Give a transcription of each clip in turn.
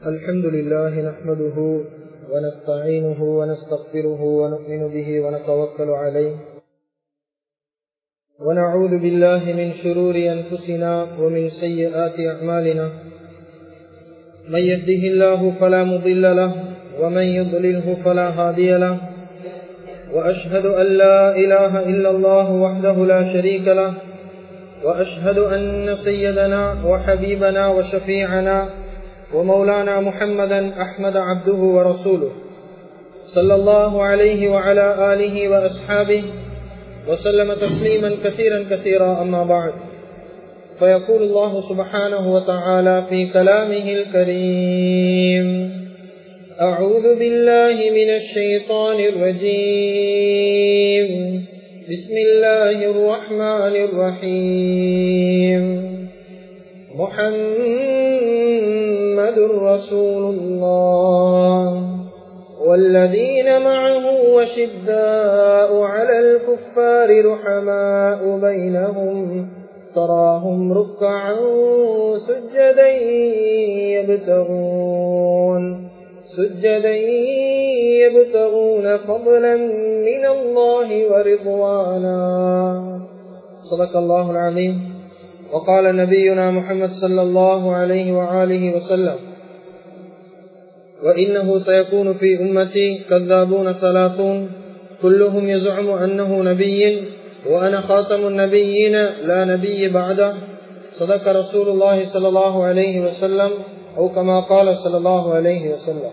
الحمد لله نحمده ونستعينه ونستغفره ونؤمن به ونتوكل عليه ونعوذ بالله من شرور أنفسنا ومن سيئات أعمالنا من يهده الله فلا مضل له ومن يضلله فلا هادي له وأشهد أن لا إله إلا الله وحده لا شريك له وأشهد أن سيدنا وحبيبنا وشفيعنا ومولانا محمدا أحمد عبده ورسوله صلى الله عليه وعلى آله وأصحابه وسلم تسليما كثيرا كثيرا أما بعد فيقول الله سبحانه وتعالى في كلامه الكريم أعوذ بالله من الشيطان الرجيم بسم الله الرحمن الرحيم محمد رسول الله والذين معه وشداء على الكفار رحماء بينهم تراهم ركعا سجدا يبتغون سجدا يبتغون فضلا من الله ورضوانا صدق الله العظيم وقال نبينا محمد صلى الله عليه وآله وسلم وإنه سيكون في أمتي كذابون ثلاثون كلهم يزعم أنه نبي وأنا خاتم النبيين لا نبي بعده صدق رسول الله صلى الله عليه وسلم أو كما قال صلى الله عليه وسلم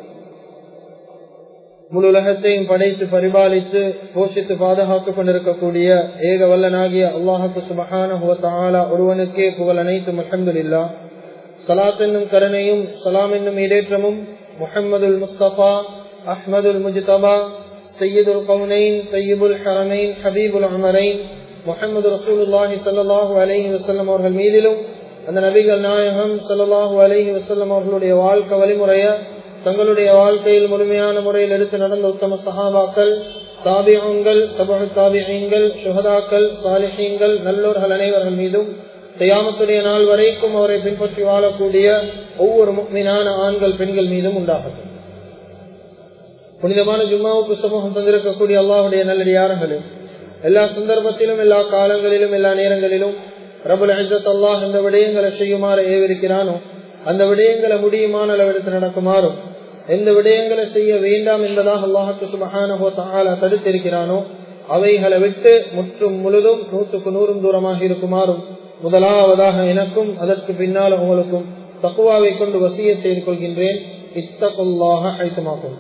முழு உலகத்தையும் படைத்து பரிபாலித்து போஷித்து பாதுகாத்துக் கொண்டிருக்கக்கூடிய ஏக வல்லனாகிய அல்லாஹுக்கு சுபஹான ஒருவனுக்கே புகழ் அனைத்து முஹம்துல்லா சலாத் என்னும் கருணையும் சலாம் என்னும் இடேற்றமும் முஹம்மதுல் முஸ்தபா அஹ்மதுல் முஜ்தபா சையீதுல் கவுனைன் சையீபுல் ஹரமைன் ஹபீபுல் அமரைன் முகமது ரசூலுல்லாஹி சல்லாஹூ அலஹி வசல்லம் அவர்கள் மீதிலும் அந்த நபிகள் நாயகம் சல்லாஹூ அலஹி வசல்லம் அவர்களுடைய வாழ்க்கை வழிமுறைய தங்களுடைய வாழ்க்கையில் முழுமையான முறையில் எடுத்து நடந்த உத்தம சஹாபாக்கள் தாபியங்கள் தபு தாபியங்கள் சுகதாக்கள் சாலிஹீங்கள் நல்லோர்கள் அனைவர்கள் மீதும் செய்யாமத்துடைய நாள் வரைக்கும் அவரை பின்பற்றி வாழக்கூடிய ஒவ்வொரு மீனான ஆண்கள் பெண்கள் மீதும் உண்டாகட்டும் புனிதமான ஜும்மாவுக்கு சமூகம் தந்திருக்கக்கூடிய அல்லாஹுடைய நல்லடியார்களே எல்லா சந்தர்ப்பத்திலும் எல்லா காலங்களிலும் எல்லா நேரங்களிலும் ரபுல் அஜத் அல்லாஹ் இந்த விடயங்களை செய்யுமாறு ஏவிருக்கிறானோ அந்த விடயங்களை முடியுமான அளவெடுத்து நடக்குமாறும் எந்த விடயங்களை செய்ய வேண்டாம் என்பதாக அல்லாஹுக்கு சுபஹானஹோ தாலா தடுத்திருக்கிறானோ அவைகளை விட்டு முற்றும் முழுதும் நூற்றுக்கு நூறும் தூரமாக இருக்குமாறும் முதலாவதாக எனக்கும் அதற்கு பின்னால் உங்களுக்கும் தக்குவாவை கொண்டு வசிய செய்து கொள்கின்றேன் இத்தகுல்லாக அழைத்துமாக்கும்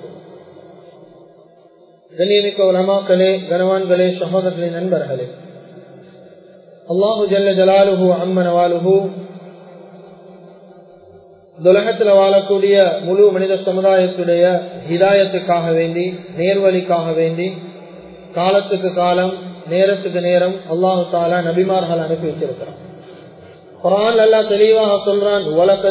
கண்ணியமிக்க உலமாக்களே கனவான்களே சகோதரர்களே நண்பர்களே அல்லாஹு ஜல்ல ஜலாலுஹு அம்மனவாலுஹு உலகத்தில் வாழக்கூடிய முழு மனித சமுதாயத்துடைய ஹிதாயத்துக்காக வேண்டி நேர்வழிக்காக வேண்டி காலத்துக்கு காலம் நேரத்துக்கு நேரம் அல்லாஹு தாலா நபிமார்கள் அனுப்பி வச்சிருக்கிறான் குரான் அல்லா தெளிவாக சொல்றான்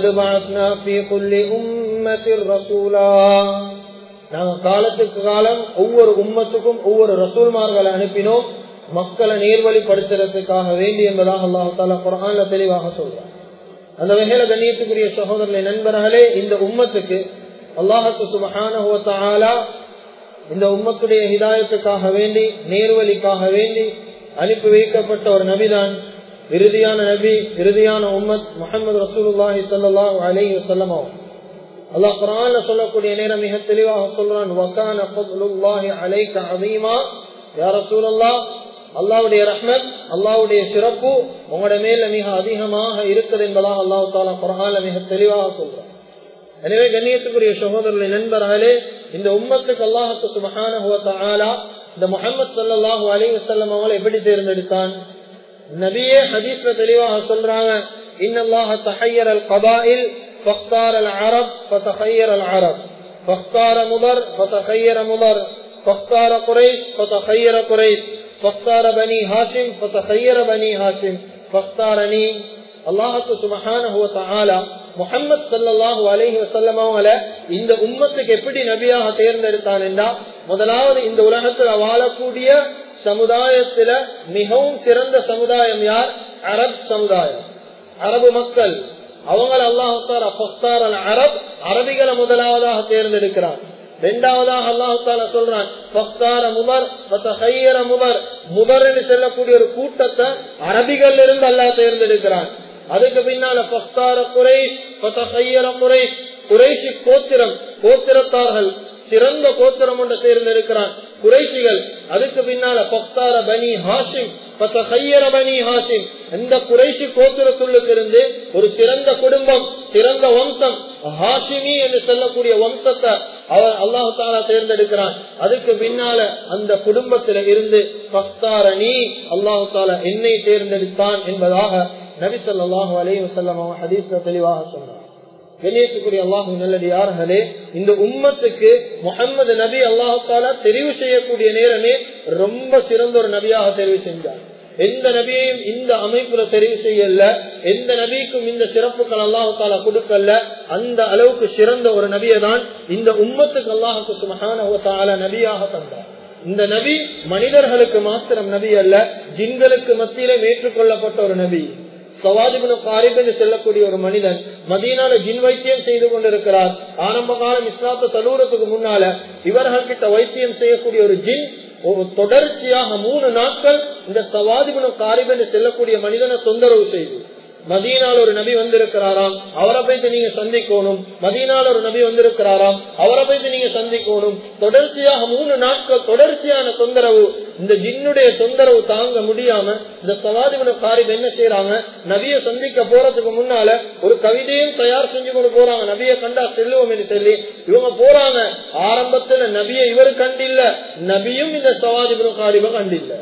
நாங்க காலத்துக்கு காலம் ஒவ்வொரு உம்மத்துக்கும் ஒவ்வொரு ரசூல்மார்களை அனுப்பினோம் மக்களை நேர்வழிப்படுத்துறதுக்காக வேண்டி என்பதாக அல்லாஹு தாலா குரான்ல தெளிவாக சொல்றான் அந்த வகையில கண்ணியத்துக்குரிய சகோதரர்களை நண்பர்களே இந்த உம்மத்துக்கு அல்லாஹத்து சுபஹான இந்த உம்மத்துடைய ஹிதாயத்துக்காக வேண்டி நேர்வழிக்காக வேண்டி அனுப்பி வைக்கப்பட்ட ஒரு நபிதான் இறுதியான நபி இறுதியான உம்மத் முகமது ரசூலுல்லாஹி சல்லாஹ் அலி வசல்லம் அல்லாஹ் குரான்ல சொல்லக்கூடிய நேரம் மிக தெளிவாக சொல்றான் வக்கான அலைக்க அதீமா யார சூழல்லா அல்லாவுடைய ரஹ்மத் அல்லாவுடைய சிறப்பு உங்களோட மேல மிக அதிகமாக இருக்குது என்பதாக அல்லாஹு தாலா குரான்ல மிக தெளிவாக சொல்றான் எனவே கண்ணியத்துக்குரிய சகோதரர்களை நண்பர்களே இந்த உம்மத்துக்கு அல்லாஹத்து சுபஹான இந்த முகமது சல்லாஹூ அலி வசல்லம் அவங்களை எப்படி தேர்ந்தெடுத்தான் நபியே ஹதீஸ்ல தெளிவாக சொல்றாங்க இன்னல்லாஹ தஹையர் அல் கபாயில் فاختار العرب فتخير العرب فاختار مضر فتخير مضر فاختار قريش فتخير قريش فاختار بني هاشم فتخير بني هاشم فاختارني அல்லாஹு சுபஹானஹு தஆலா முஹம்மது ஸல்லல்லாஹு அலைஹி வஸல்லம் அவங்கள இந்த உம்மத்துக்கு எப்படி நபியாக தேர்ந்தெடுத்தான் என்றா முதலாவது இந்த உலகத்துல வாழக்கூடிய சமுதாயத்துல மிகவும் சிறந்த சமுதாயம் யார் அரப் சமுதாயம் அரபு மக்கள் அவங்கள அல்லாஹால அரப் அரபிகளை முதலாவதாக தேர்ந்தெடுக்கிறான் இரண்டாவதாக அல்லாஹால சொல்றான் முபர் முபர் முபர் என்று சொல்லக்கூடிய ஒரு கூட்டத்தை அரபிகள் இருந்து அல்லாஹ் தேர்ந்தெடுக்கிறான் அதுக்கு பின்னால பக்தார குறைஷ் குறைஷ் குறைஷி கோத்திரம் கோத்திரத்தார்கள் சிறந்த கோத்திரம் ஒன்று தேர்ந்தெடுக்கிறான் குறைசிகள் அதுக்கு பின்னால பக்தார பனி ஹாஷிம் பனி ஹாஷிம் இந்த குறைசி கோத்திரத்துள்ளுக்கு இருந்து ஒரு சிறந்த குடும்பம் சிறந்த வம்சம் ஹாஷிமி என்று சொல்லக்கூடிய வம்சத்தை அவர் அல்லாஹு தாலா தேர்ந்தெடுக்கிறான் அதுக்கு பின்னால அந்த குடும்பத்தில இருந்து பக்தாரணி அல்லாஹு தாலா என்னை தேர்ந்தெடுத்தான் என்பதாக நபி சொல்லாஹு அலைஹி வசல்லம் ஹதீஸ்ல தெளிவாக சொன்னார் வெளியேற்றக்கூடிய அல்லாஹு நல்லடியார்களே இந்த உம்மத்துக்கு முகமது நபி அல்லாஹால தெரிவு செய்யக்கூடிய நேரமே ரொம்ப சிறந்த ஒரு நபியாக தெரிவு செஞ்சார் எந்த நபியையும் இந்த அமைப்புல தெரிவு செய்யல எந்த நபிக்கும் இந்த சிறப்புகள் அல்லாஹால கொடுக்கல அந்த அளவுக்கு சிறந்த ஒரு நபியை தான் இந்த உம்மத்துக்கு அல்லாஹுக்கு சுமகான நபியாக தந்தார் இந்த நபி மனிதர்களுக்கு மாத்திரம் நபி அல்ல ஜின்களுக்கு மத்தியிலே ஏற்றுக்கொள்ளப்பட்ட ஒரு நபி சவாதிபுன காரிப் என்று செல்லக்கூடிய ஒரு மனிதன் மதியனால ஜின் வைத்தியம் செய்து கொண்டிருக்கிறார் ஆரம்ப காலம் இஸ்லாத்த தலூரத்துக்கு முன்னால இவர்கள் கிட்ட வைத்தியம் செய்யக்கூடிய ஒரு ஜின் ஒரு தொடர்ச்சியாக மூணு நாட்கள் இந்த சவாதிபுன காரிப் என்று செல்லக்கூடிய மனிதனை தொந்தரவு செய்து மதியனால் ஒரு நபி வந்திருக்கிறாராம் அவரை போயிட்டு நீங்க சந்திக்கணும் மதியனால் ஒரு நபி வந்திருக்கிறாராம் அவரை போயிட்டு நீங்க சந்திக்கணும் தொடர்ச்சியாக மூணு நாட்கள் தொடர்ச்சியான தொந்தரவு இந்த ஜின்னுடைய தொந்தரவு தாங்க முடியாம இந்த சவாதிபுன காரிப் என்ன செய்யறாங்க நபிய சந்திக்க போறதுக்கு முன்னால ஒரு கவிதையும் தயார் செஞ்சு கொண்டு போறாங்க நபிய கண்டா செல்லுவோம் என்று சொல்லி இவங்க போறாங்க ஆரம்பத்துல நபிய இவரு கண்டில்ல நபியும் இந்த சவாதிபுன காரிப கண்டில்ல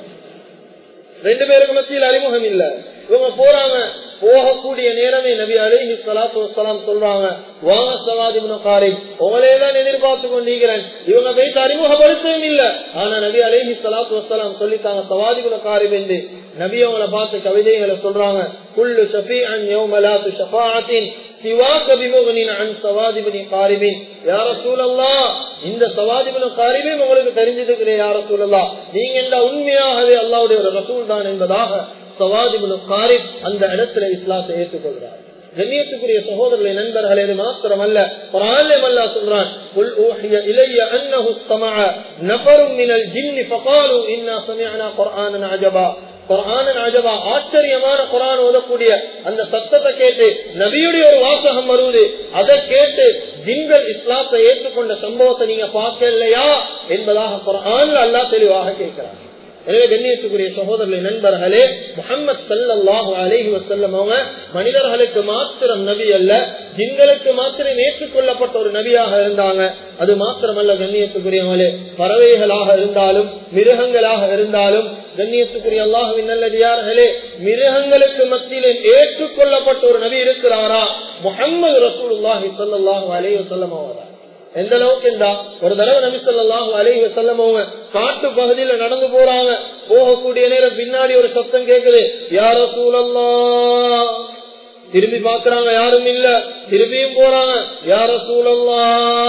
ரெண்டு பேருக்கு மத்தியில் அறிமுகம் இல்ல இவங்க போறாங்க போகக்கூடிய நேரமே நபி அலிஹி சலாத்து வலாம் சொல்றாங்க வாங்க சவாதி முனக்காரி உங்களையெல்லாம் எதிர்பார்த்து கொண்டிருக்கிறேன் இவங்க போயிட்டு அறிமுகப்படுத்தவும் இல்ல ஆனா நபி அலிஹி சலாத்து வலாம் சொல்லித்தாங்க சவாதி முனக்காரி என்று நபி அவங்களை பார்த்து கவிதைகளை சொல்றாங்க குள்ளு ஷபி அன் யோமலாத்து ஷபாத்தின் சிவாக்க விமுகனின் அன் சவாதிபனி காரிபின் யார சூழல்லா இந்த சவாதிபனு காரிபே உங்களுக்கு தெரிஞ்சிருக்கிறேன் யார சூழல்லா நீங்க இந்த உண்மையாகவே அல்லாவுடைய ஒரு ரசூல் தான் என்பதாக சவாதிபுல் காரிப் அந்த இடத்துல இஸ்லாத்தை ஏற்றுக்கொள்கிறார் கண்ணியத்துக்குரிய சகோதரர்களை நண்பர்களே இது மாத்திரம் அல்ல குரானிலே அல்லா சொல்றான் قل اوحي الي انه استمع نفر من الجن فقالوا انا سمعنا قرانا عجبا குரான் அஜபா ஆச்சரியமான குரான் ஓதக்கூடிய அந்த சத்தத்தை கேட்டு நபியுடைய ஒரு வாசகம் வருவது அதை கேட்டு ஜின்கள் இஸ்லாத்தை ஏற்றுக்கொண்ட சம்பவத்தை நீங்க பார்க்கலையா என்பதாக குரான் அல்லா தெளிவாக கேட்கிறார் எனவே கண்ணியத்துக்குரிய சகோதரர்களை நண்பர்களே முகமது சல்லாஹு அலஹி வசல்லம் அவங்க மனிதர்களுக்கு மாத்திரம் நபி அல்ல ஜிங்களுக்கு மாத்திரம் ஏற்றுக்கொள்ளப்பட்ட ஒரு நபியாக இருந்தாங்க அது மாத்திரமல்ல கண்ணியத்துக்குரியவங்களே பறவைகளாக இருந்தாலும் மிருகங்களாக இருந்தாலும் கண்ணியத்துக்குரிய அல்லாஹுவின் நல்லடியார்களே மிருகங்களுக்கு மத்தியிலே ஏற்றுக்கொள்ளப்பட்ட ஒரு நபி இருக்கிறாரா முகமது ரசூலுல்லாஹி சல்லாஹூ அலஹி வசல்லம் அவரா எந்த அளவுக்கு இருந்தா ஒரு தடவை நபி சொல்லாஹு அலைஹி வசல்லம் அவங்க காட்டு பகுதியில நடந்து போறாங்க போகக்கூடிய நேரம் பின்னாடி ஒரு சத்தம் கேக்குது யார சூழல்லா திரும்பி பாக்குறாங்க யாரும் இல்ல திரும்பியும் போறாங்க யார சூழல்லா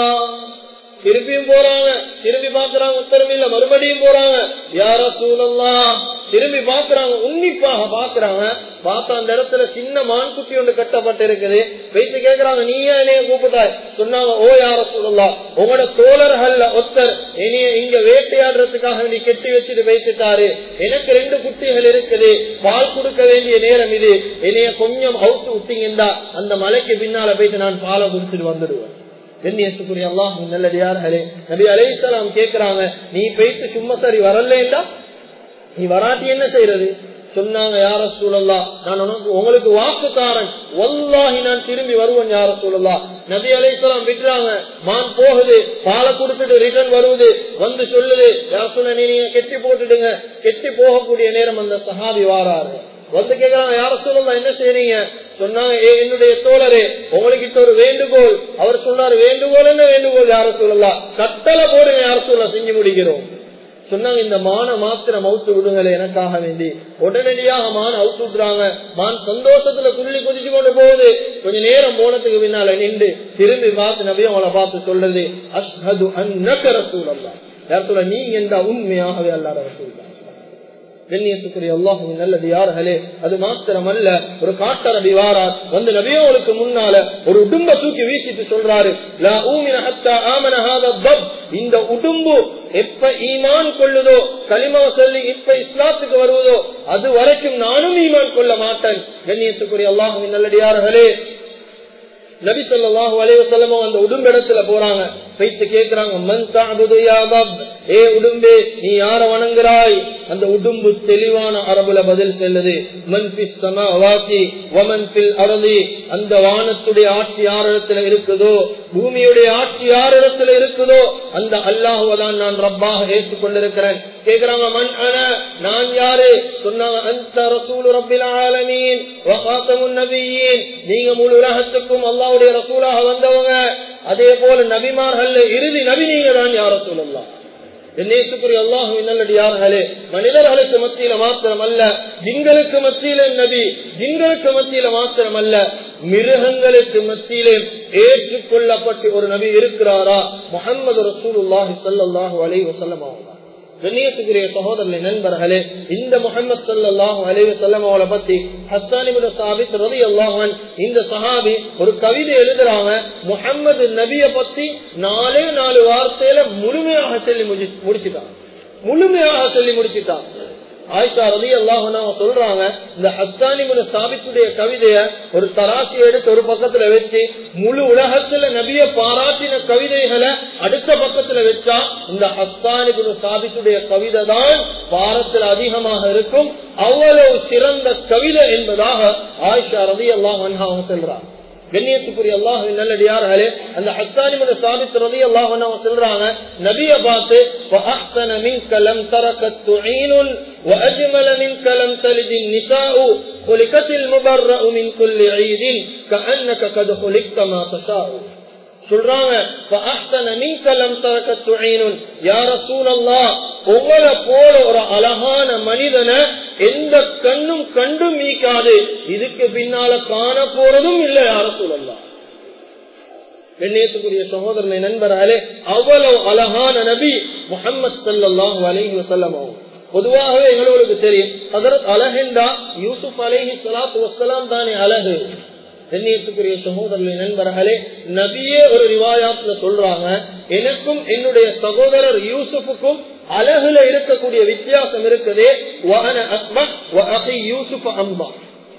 திரும்பியும் போறாங்க திரும்பி பாக்குறாங்க உத்தரவு இல்ல மறுபடியும் போறாங்க யார சூழல்லா திரும்பி பாக்குறாங்க உன்னிப்பாக பாக்குறாங்க பார்த்தா அந்த இடத்துல சின்ன மான்குட்டி ஒன்று கட்டப்பட்டு இருக்குது வைத்து கேக்குறாங்க நீ ஏன் என்னைய கூப்பிட்டாய் சொன்னாங்க ஓ யார சொல்லலாம் உங்களோட தோழர்கள் ஒருத்தர் என்னைய இங்க வேட்டையாடுறதுக்காக வேண்டி கெட்டி வச்சுட்டு வைத்துட்டாரு எனக்கு ரெண்டு குட்டிகள் இருக்குது பால் கொடுக்க வேண்டிய நேரம் இது என்னைய கொஞ்சம் அவுத்து விட்டீங்கன்னா அந்த மலைக்கு பின்னால போயிட்டு நான் பாலை குடிச்சிட்டு வந்துடுவேன் கண்ணியத்துக்குரிய அல்லாஹ் நல்லடியார்களே நபி அலைசலாம் கேக்குறாங்க நீ போயிட்டு சும்மா சரி வரலண்டா நீ வராட்டி என்ன செய்யறது சொன்னாங்க யார சூழல்லா நான் உனக்கு உங்களுக்கு வாக்குக்காரன் ஒல்லாஹி நான் திரும்பி வருவேன் யார சூழல்லா நபி அலைசலாம் விட்டுறாங்க மான் போகுது பாலை கொடுத்துட்டு ரிட்டர்ன் வருவது வந்து சொல்லுது யார சொல்ல நீங்க கெட்டி போட்டுடுங்க கெட்டி போகக்கூடிய நேரம் அந்த சஹாபி வாராரு வந்து கேக்குறாங்க யார சொல்லலாம் என்ன செய்யறீங்க சொன்னாங்க ஏ என்னுடைய தோழரே உங்ககிட்ட ஒரு வேண்டுகோள் அவர் சொன்னார் வேண்டுகோள் என்ன வேண்டுகோள் யார சொல்லலாம் கட்டளை போடுங்க யார சொல்ல செஞ்சு முடிக்கிறோம் சொன்னாங்க இந்த மான மாத்திரம் அவுத்து விடுங்களே எனக்காக வேண்டி உடனடியாக மான் அவுத்து விட்டுறாங்க மான் சந்தோஷத்துல துள்ளி குதிச்சு கொண்டு போகுது கொஞ்ச நேரம் போனதுக்கு பின்னால நின்று திரும்பி பார்த்து நபி அவளை பார்த்து சொல்றது அஷ்ஹது அன்னக ரசூல் அல்லா யார் சொல்ல நீங்க இந்த உண்மையாகவே அல்லாத ரசூல் கண்ணியத்துக்குரிய அல்லாஹுவின் நல்லது யார்களே அது மாத்திரமல்ல ஒரு காட்டரபி வாரார் வந்து நபியோளுக்கு முன்னால ஒரு உடும்ப தூக்கி வீசிட்டு சொல்றாரு லா ஊமின ஹத்தா ஆமன ஹாதா தப். இந்த உடும்பு எப்ப ஈமான் கொள்ளுதோ களிமா சொல்லி இப்ப இஸ்லாத்துக்கு வருவதோ அது வரைக்கும் நானும் ஈமான் கொள்ள மாட்டேன் கண்ணியத்துக்குரிய அல்லாஹுவின் நல்லடியார்களே நபி சொல்லாஹு அலைவசல்லமோ அந்த உடும்பிடத்துல போறாங்க வைத்து கேட்கிறாங்க மன் தாபுது யா பப் ஏ உடும்பே நீ யார வணங்குறாய் அந்த உடும்பு தெளிவான அரபுல பதில் செல்லுது மன் பிஸ் சமாவாக்கி வமன் பில் அருளி அந்த வானத்துடைய ஆட்சி யாரிடத்துல இருக்குதோ பூமியுடைய ஆட்சி யாரிடத்துல இருக்குதோ அந்த அல்லாஹுவதான் நான் ரப்பாக ஏற்றுக் கொண்டிருக்கிறேன் கேக்குறாங்க மண் அன நான் யாரு சொன்னாங்க அந்த ரசூல் ரப்பில் ஆலமீன் வகாத்தமுன் நபியின் நீங்க முழு உலகத்துக்கும் அல்லாவுடைய ரசூலாக வந்தவங்க அதே போல நபிமார்கள் இறுதி நபி நீங்க தான் யார சொல்லலாம் என்னேசுக்குரிய அல்லாஹுவின் நல்லடியார்களே மனிதர்களுக்கு மத்தியில மாத்திரம் அல்ல ஜிங்களுக்கு மத்தியில நபி ஜிங்களுக்கு மத்தியில மாத்திரம் அல்ல மிருகங்களுக்கு மத்தியிலே ஏற்றுக்கொள்ளப்பட்டு ஒரு நபி இருக்கிறாரா முகமது ரசூலுல்லாஹி ஸல்லல்லாஹு அலைஹி வஸல்லம் அவங்க கண்ணியத்துக்குரிய சகோதரர்களை நண்பர்களே இந்த முகமது சல்லாஹூ அலைவ செல்லம் அவளை பத்தி ஹஸ்தானிபுர சாபித் ரவி அல்லாஹன் இந்த சஹாபி ஒரு கவிதை எழுதுறாங்க முகமது நபிய பத்தி நாலே நாலு வார்த்தையில முழுமையாக சொல்லி முடிச்சுட்டான் முழுமையாக சொல்லி முடிச்சுட்டான் ஆயிஷா ரதி அல்லாஹ் சொல்றாங்க இந்த ஹஸ்தானி முனு சாபித்துடைய கவிதைய ஒரு தராசி எடுத்து ஒரு பக்கத்துல வச்சு முழு உலகத்துல நபிய பாராட்டின கவிதைகளை அடுத்த பக்கத்துல வச்சா இந்த ஹஸ்தானி முனு சாபித்துடைய கவிதை தான் பாரத்தில் அதிகமாக இருக்கும் அவ்வளவு சிறந்த கவிதை என்பதாக ஆயிஷா ரதி அல்லாஹ் அவங்க சொல்றாங்க கண்ணியத்துக்குரிய அல்லாஹ் நல்லடியார்களே அந்த ஹஸ்தானிமன சாபித் ரதி அல்லாஹ் சொல்றாங்க நபிய பார்த்து وَأَحْسَنَ مِنْكَ لَمْ تَرَكَتْ تُعِينٌ وَأَجْمَلَ مِنْكَ لَمْ تَلِدِ النِّسَاءُ خُلِقَتِ الْمُبَرَّأُ مِنْ كُلِّ عِيدٍ كَأَنَّكَ قَدْ خُلِقْتَ مَا تَشَاءُ சொல்றாங்க உங்களை போல ஒரு அழகான மனிதனை எந்த கண்ணும் கண்டும் மீக்காது இதுக்கு பின்னால காண போறதும் இல்லை யார சூழல்லாம் கண்ணியத்துக்குரிய சகோதரனை நண்பராலே அவ்வளவு அழகான நபி முகமது சல்லாஹூ அலஹி வசல்லம் பொதுவாகவே எங்களுக்கு தெரியும் அதற்கு அழகென்றா யூசுப் அலஹி சலாத்து வசலாம் தானே அழகு கண்ணியத்துக்குரிய சகோதரர்களை நண்பர்களே நபியே ஒரு ரிவாயாத்துல சொல்றாங்க எனக்கும் என்னுடைய சகோதரர் யூசுஃபுக்கும் அழகுல இருக்கக்கூடிய வித்தியாசம் இருக்குதே யூசுப் அம்பா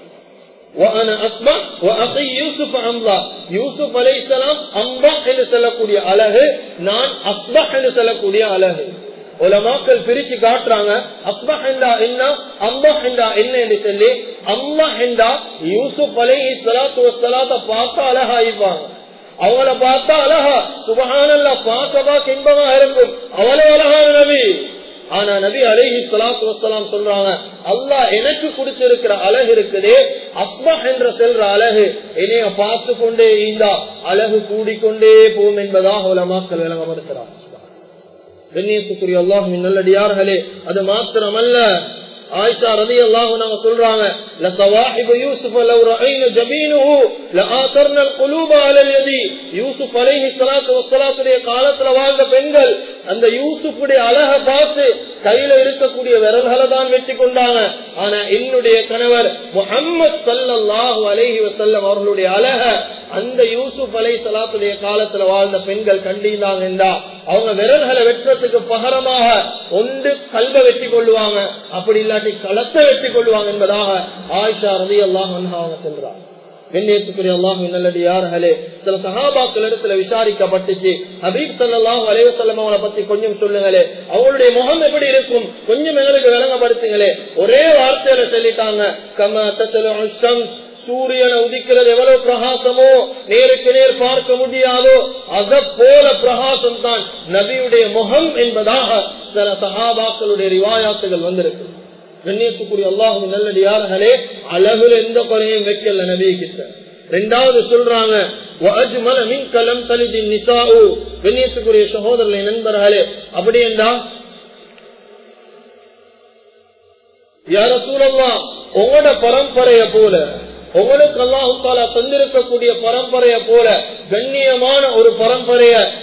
யூசுப் அலை அம்பா என்று சொல்லக்கூடிய அழகு நான் அஸ்பா என்று சொல்லக்கூடிய அழகு உலமாக்கள் பிரிச்சு காட்டுறாங்க அஸ்பா என்றா என்ன அம்மா என்றா என்ன என்று சொல்லி அம்மா என்றா யூசுப் அலை சலாத்து வசலாத்த பார்த்தா அழகாயிப்பாங்க அவங்கள பார்த்தா அழகா சுபகானல்ல பார்க்கவா இன்பமா இருக்கும் அவ்வளவு அழகான நபி ஆனா நபி அலஹி சலாத்து வசலாம் சொல்றாங்க அல்லாஹ் எனக்கு குடிச்சிருக்கிற அழகு இருக்குதே அஸ்பா என்ற செல்ற அழகு என்னைய பார்த்து கொண்டே இருந்தா அழகு கூடிக்கொண்டே போகும் என்பதாக உலமாக்கள் விளங்கப்படுத்துறாங்க கண்ணியத்துக்குரிய அல்லாஹுவின் நல்லடியார்களே அது மாத்திரமல்ல ஆயிஷா ரதி அல்லாஹு நாங்க சொல்றாங்க لصواحب يوسف لو رأينا جبينه لآثرنا القلوب على اليدي யூசுப் அலைஹி ஸலாத்து வஸ்ஸலாத்துடைய காலத்துல வாழ்ந்த பெண்கள் அந்த யூசுஃபுடைய அழக பார்த்து கையில இருக்கக்கூடிய விரல்களை தான் வெட்டி கொண்டாங்க ஆனா என்னுடைய கணவர் முகம்மது சல்லல்லாஹு அலைஹி வஸல்லம் அவர்களுடைய அழக அந்த யூசுப் அலை சலாத்துடைய காலத்துல வாழ்ந்த பெண்கள் கண்டிருந்தாங்க என்றா அவங்க விரல்களை வெட்டுறதுக்கு பகரமாக ஒன்று கல்வ வெட்டி கொள்ளுவாங்க அப்படி இல்லாட்டி களத்தை வெட்டி கொள்ளுவாங்க என்பதாக ஆயிஷா ரதி அல்லாஹ் அவங்க சொல்றாங்க கண்ணியத்துக்குரிய அல்லாஹ் நல்லடியார்களே சில சகாபாக்கள் இடத்துல விசாரிக்கப்பட்டுச்சு ஹபீப் சல்லாஹ் அலைவசல்லம் அவங்களை பத்தி கொஞ்சம் சொல்லுங்களே அவங்களுடைய முகம் எப்படி இருக்கும் கொஞ்சம் எங்களுக்கு விளங்கப்படுத்துங்களே ஒரே வார்த்தையில சொல்லிட்டாங்க கம தசலம் சூரியனை உதிக்கிறது எவ்வளவு பிரகாசமோ நேருக்கு நேர் பார்க்க முடியாதோ அத போல பிரகாசம் தான் நபியுடைய முகம் என்பதாக சில சகாபாக்களுடைய ரிவாயாத்துகள் வந்திருக்கு கண்ணியத்துக்குரிய அல்லாஹு நல்லடியார்களே அழகுல எந்த குறையும் வைக்கல நபி கிட்ட ரெண்டாவது சொல்றாங்க கண்ணியத்துக்குரிய சகோதரர்களை நண்பர்களே அப்படி என்றா யார சூழல்லா உங்களோட பரம்பரைய போல உங்களுக்கு அல்லாஹு தாலா தந்திருக்கக்கூடிய பரம்பரைய போல கண்ணியமான ஒரு பரம்பரைய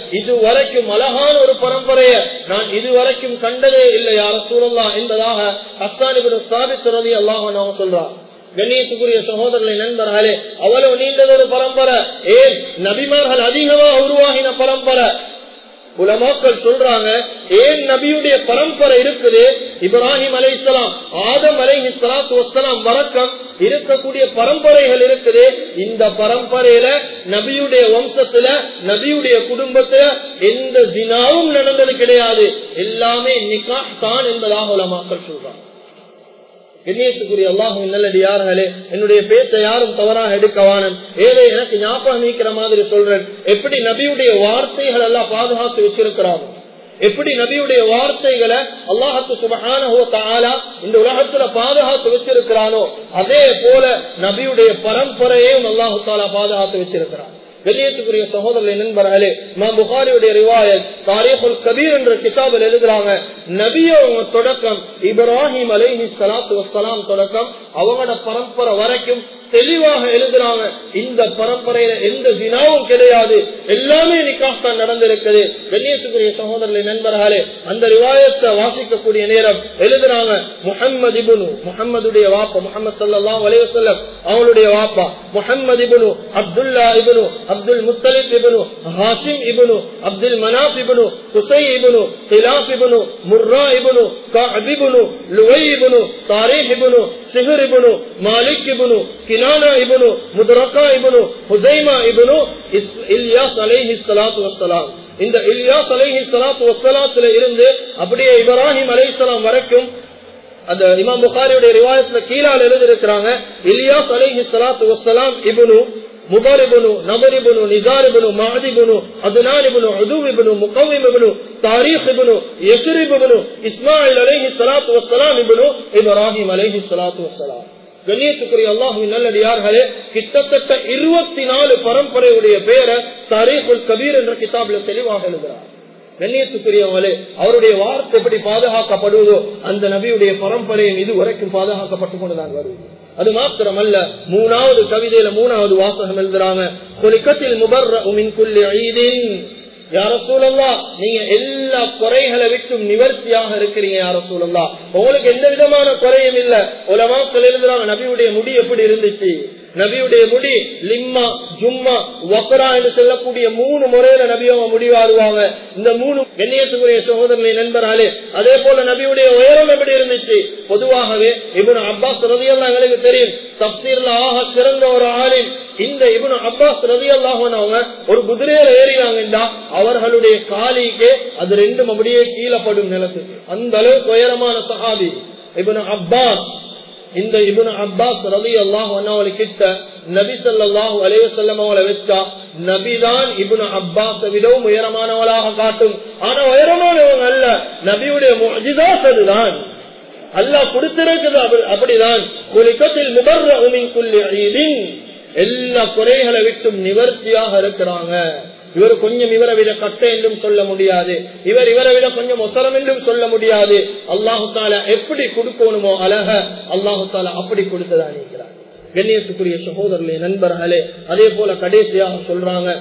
இதுவரைக்கும் அழகான ஒரு பரம்பரைய நான் இதுவரைக்கும் கண்டதே இல்லை யார சூழல்லா என்பதாக அஸ்தானிபுரம் ஸ்தாபித்துறதை அல்லாஹ் சொல்றார் கண்ணியத்துக்குரிய சகோதரர்களை நண்பர்களே அவ்வளவு நீண்டதொரு பரம்பரை ஏன் நபிமார்கள் அதிகமா உருவாகின பரம்பரை உலமாக்கள் சொல்றாங்க ஏன் நபியுடைய பரம்பரை இருக்குது இப்ராஹிம் அலை இஸ்லாம் ஆதம் அலை இஸ்லாத்து வசலாம் வரக்கம் இருக்கக்கூடிய பரம்பரைகள் இருக்குது இந்த பரம்பரையில நபியுடைய வம்சத்துல நபியுடைய குடும்பத்துல எந்த தினாவும் நடந்தது கிடையாது எல்லாமே நிக்கா தான் என்பதாக உலமாக்கள் சொல்றாங்க கண்ணியத்துக்குரிய அல்லாஹும் நல்லடியார்களே என்னுடைய பேச்ச யாரும் தவறாக எடுக்கவானன் ஏதோ எனக்கு ஞாபகம் நீக்கிற மாதிரி சொல்றேன் எப்படி நபியுடைய வார்த்தைகள் எல்லாம் பாதுகாத்து வச்சிருக்கிறாங்க எப்படி நபியுடைய வார்த்தைகளை அல்லாஹத்து சுபகான இந்த உலகத்துல பாதுகாத்து வச்சிருக்கிறானோ அதே போல நபியுடைய பரம்பரையையும் அல்லாஹு தாலா பாதுகாத்து வச்சிருக்கிறான் வெளியேற்றுக்குரிய சகோதரர்களை நண்பர்களே மா புகாரியுடைய ரிவாயத் தாரீஃபுல் கபீர் என்ற கிதாபில் எழுதுறாங்க நபியோங்க தொடக்கம் இப்ராஹிம் அலைஹி சலாத்து வசலாம் தொடக்கம் அவங்களோட பரம்பரை வரைக்கும் தெளிவாக எழுதுறாங்க இந்த பரம்பரையில எந்த தினாவும் கிடையாது எல்லாமே நிக்காஸ்தான் நடந்திருக்குது கண்ணியத்துக்குரிய சகோதரர்களை நண்பர்களே அந்த ரிவாயத்தை வாசிக்கக்கூடிய நேரம் எழுதுறாங்க முஹம்மது இபுனு முகம்மதுடைய வாப்பா முகமது சல்லாஹ் அலைவசல்லம் அவங்களுடைய வாப்பா முஹம்மது இபுனு அப்துல்லா இபுனு அப்துல் முத்தலிப் இபுனு ஹாஷிம் இபுனு அப்துல் மனாப் இபுனு குசை இபுனு சிலாப் இபுனு முர்ரா இபுனு கபிபுனு லுவை இபுனு தாரீக் இபுனு சிஹர் இபுனு மாலிக் இபுனு கினானா இபுனு முதரக்கா இபுனு ஹுசைமா இபுனு இல்யாஸ் அலைஹி ஸலாத்து வஸ்ஸலாம் இந்த இல்யாஸ் அலைஹி ஸலாத்து வஸ்ஸலாத்துல இருந்து அப்படியே இப்ராஹிம் அலைஹிஸ்ஸலாம் வரைக்கும் அந்த இமாம் புகாரியுடைய ரிவாயத்துல கீழால் எழுதியிருக்கிறாங்க இலியாஸ் அலைஹி ஸலாத்து வஸ்ஸலாம் இப்னு முபரிபுனு நபரிபுனு நிசாரிபுனு மாதிபுனு அதுனாலிபுனு அதுவிபுனு முகவிபுனு தாரீஹிபுனு யசுரிபுனு இஸ்மாயில் அலைஹி ஸலாத்து வஸ்ஸலாம் இப்னு இப்ராஹிம் அலைஹி ஸலாத்து வஸ்ஸலாம் கண்ணியத்துக்குரிய அல்லாஹுவின் நல்லடியார்களே கிட்டத்தட்ட இருபத்தி நாலு பரம்பரையுடைய பெயரை தரீஃபுல் கபீர் என்ற கிதாபில் தெளிவாக எழுதுகிறார் கண்ணியத்துக்குரியவங்களே அவருடைய வார்த்தை எப்படி பாதுகாக்கப்படுவதோ அந்த நபியுடைய பரம்பரையும் இது வரைக்கும் பாதுகாக்கப்பட்டுக் கொண்டுதான் வருவது அது மாத்திரமல்ல மூணாவது கவிதையில மூணாவது வாசகம் எழுதுறாங்க கொலிக்கத்தில் முபர்ர உமின் குல்லி ஐதின் யார சூழல்லா நீங்க எல்லா குறைகளை விட்டும் நிவர்த்தியாக இருக்கிறீங்க யார சூழல்லா உங்களுக்கு எந்த விதமான குறையும் இல்ல உலமாக்கள் எழுதுறாங்க நபியுடைய முடி எப்படி இருந்துச்சு நபியுடைய முடி லிம்மா ஜும்மா வக்கரா என்று சொல்லக்கூடிய மூணு முறையில நபி அவங்க முடிவாடுவாங்க இந்த மூணு கண்ணியத்துக்குரிய சகோதரனை நண்பராலே அதே போல நபியுடைய உயரம் எப்படி இருந்துச்சு பொதுவாகவே இவனு அப்பாஸ் ரதியெல்லாம் எங்களுக்கு தெரியும் தப்சீர்ல ஆக சிறந்த ஒரு ஆளின் இந்த இவனு அப்பாஸ் ரதி அவங்க ஒரு குதிரையில ஏறினாங்கன்றா அவர்களுடைய காலிக்கு அது ரெண்டும் அப்படியே கீழப்படும் நிலத்துக்கு அந்த அளவுக்கு உயரமான சஹாபி இவனு அப்பாஸ் இந்த இபுன் அப்பாஸ் ரவி அல்லாஹ் அவளை கிட்ட நபி சொல்லாஹு அலைவசல்லம் அவளை வச்சா நபிதான் இபுன் அப்பாஸ் விடவும் உயரமானவளாக காட்டும் ஆனா உயரமானவங்க அல்ல நபியுடைய முஜிதாஸ் அதுதான் அல்லாஹ் கொடுத்திருக்குது அப்படிதான் குலிக்கத்தில் முபர்ர உமின் குல்லி எல்லா குறைகளை விட்டும் நிவர்த்தியாக இருக்கிறாங்க இவர் கொஞ்சம் இவரை விட கட்ட என்றும் சொல்ல முடியாது இவர் இவரை விட கொஞ்சம் ஒசரம் என்றும் சொல்ல முடியாது அல்லாஹு தாலா எப்படி கொடுக்கணுமோ அழக அல்லாஹு தாலா அப்படி கொடுத்ததா நீக்கிறார் கண்ணியத்துக்குரிய சகோதரர்களே நண்பர்களே அதே போல கடைசியாக சொல்றாங்க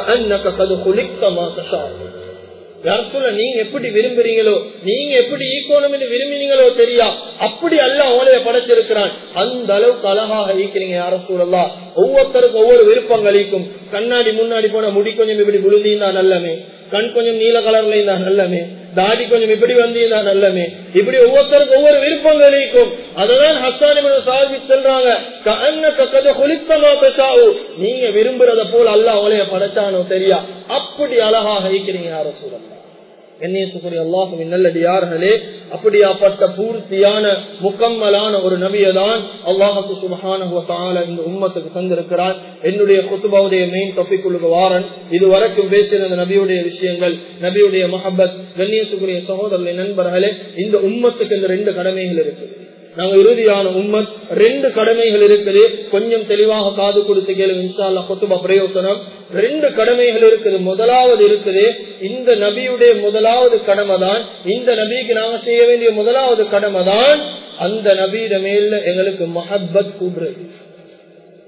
யாருக்குள்ள நீங்க எப்படி விரும்புறீங்களோ நீங்க எப்படி ஈக்கோணும் விரும்பினீங்களோ தெரியா அப்படி அல்ல அவளைய படைச்சிருக்கிறான் அந்த அளவுக்கு அழகாக ஈக்கிறீங்க யார சூழலாம் ஒவ்வொருத்தருக்கும் ஒவ்வொரு விருப்பங்களுக்கும் கண்ணாடி முன்னாடி போன முடி கொஞ்சம் இப்படி விழுந்தீங்கன்னா நல்லமே கண் கொஞ்சம் நீல கலர்ல இருந்தா நல்லமே தாடி கொஞ்சம் இப்படி வந்தீங்கன்னா நல்லமே இப்படி ஒவ்வொருத்தருக்கும் ஒவ்வொரு விருப்பங்களுக்கும் அததான் ஹசானி சாதி சொல்றாங்க நீங்க விரும்புறத போல அல்ல அவளைய படைச்சானோ தெரியா அப்படி அழகாக ஈக்கிறீங்க யார சூழலாம் கண்ணியத்துக்குரிய அல்லாஹுவின் நல்லடியார்களே அப்படியாப்பட்ட பூர்த்தியான முக்கம்மலான ஒரு நபியதான் அல்லாஹுக்கு சுபகான இந்த உம்மத்துக்கு தந்திருக்கிறார் என்னுடைய குத்துபாவுடைய மெயின் டாபிக்குள்ளுக்கு வாரன் இது வரைக்கும் பேசியிருந்த நபியுடைய விஷயங்கள் நபியுடைய மஹபத் கண்ணியத்துக்குரிய சகோதரர்களை நண்பர்களே இந்த உம்மத்துக்கு இந்த ரெண்டு கடமைகள் இருக்குது நாங்க இறுதியான உம்மத் ரெண்டு கடமைகள் இருக்குது கொஞ்சம் தெளிவாக காது கொடுத்து கேளு இன்ஷால்லா கொத்துபா பிரயோசனம் ரெண்டு கடமைகள் இருக்குது முதலாவது இருக்குது இந்த நபியுடைய முதலாவது கடமை தான் இந்த நபிக்கு நாங்க செய்ய வேண்டிய முதலாவது கடமை தான் அந்த நபியிட மேல எங்களுக்கு மஹப்பத் கூடுறது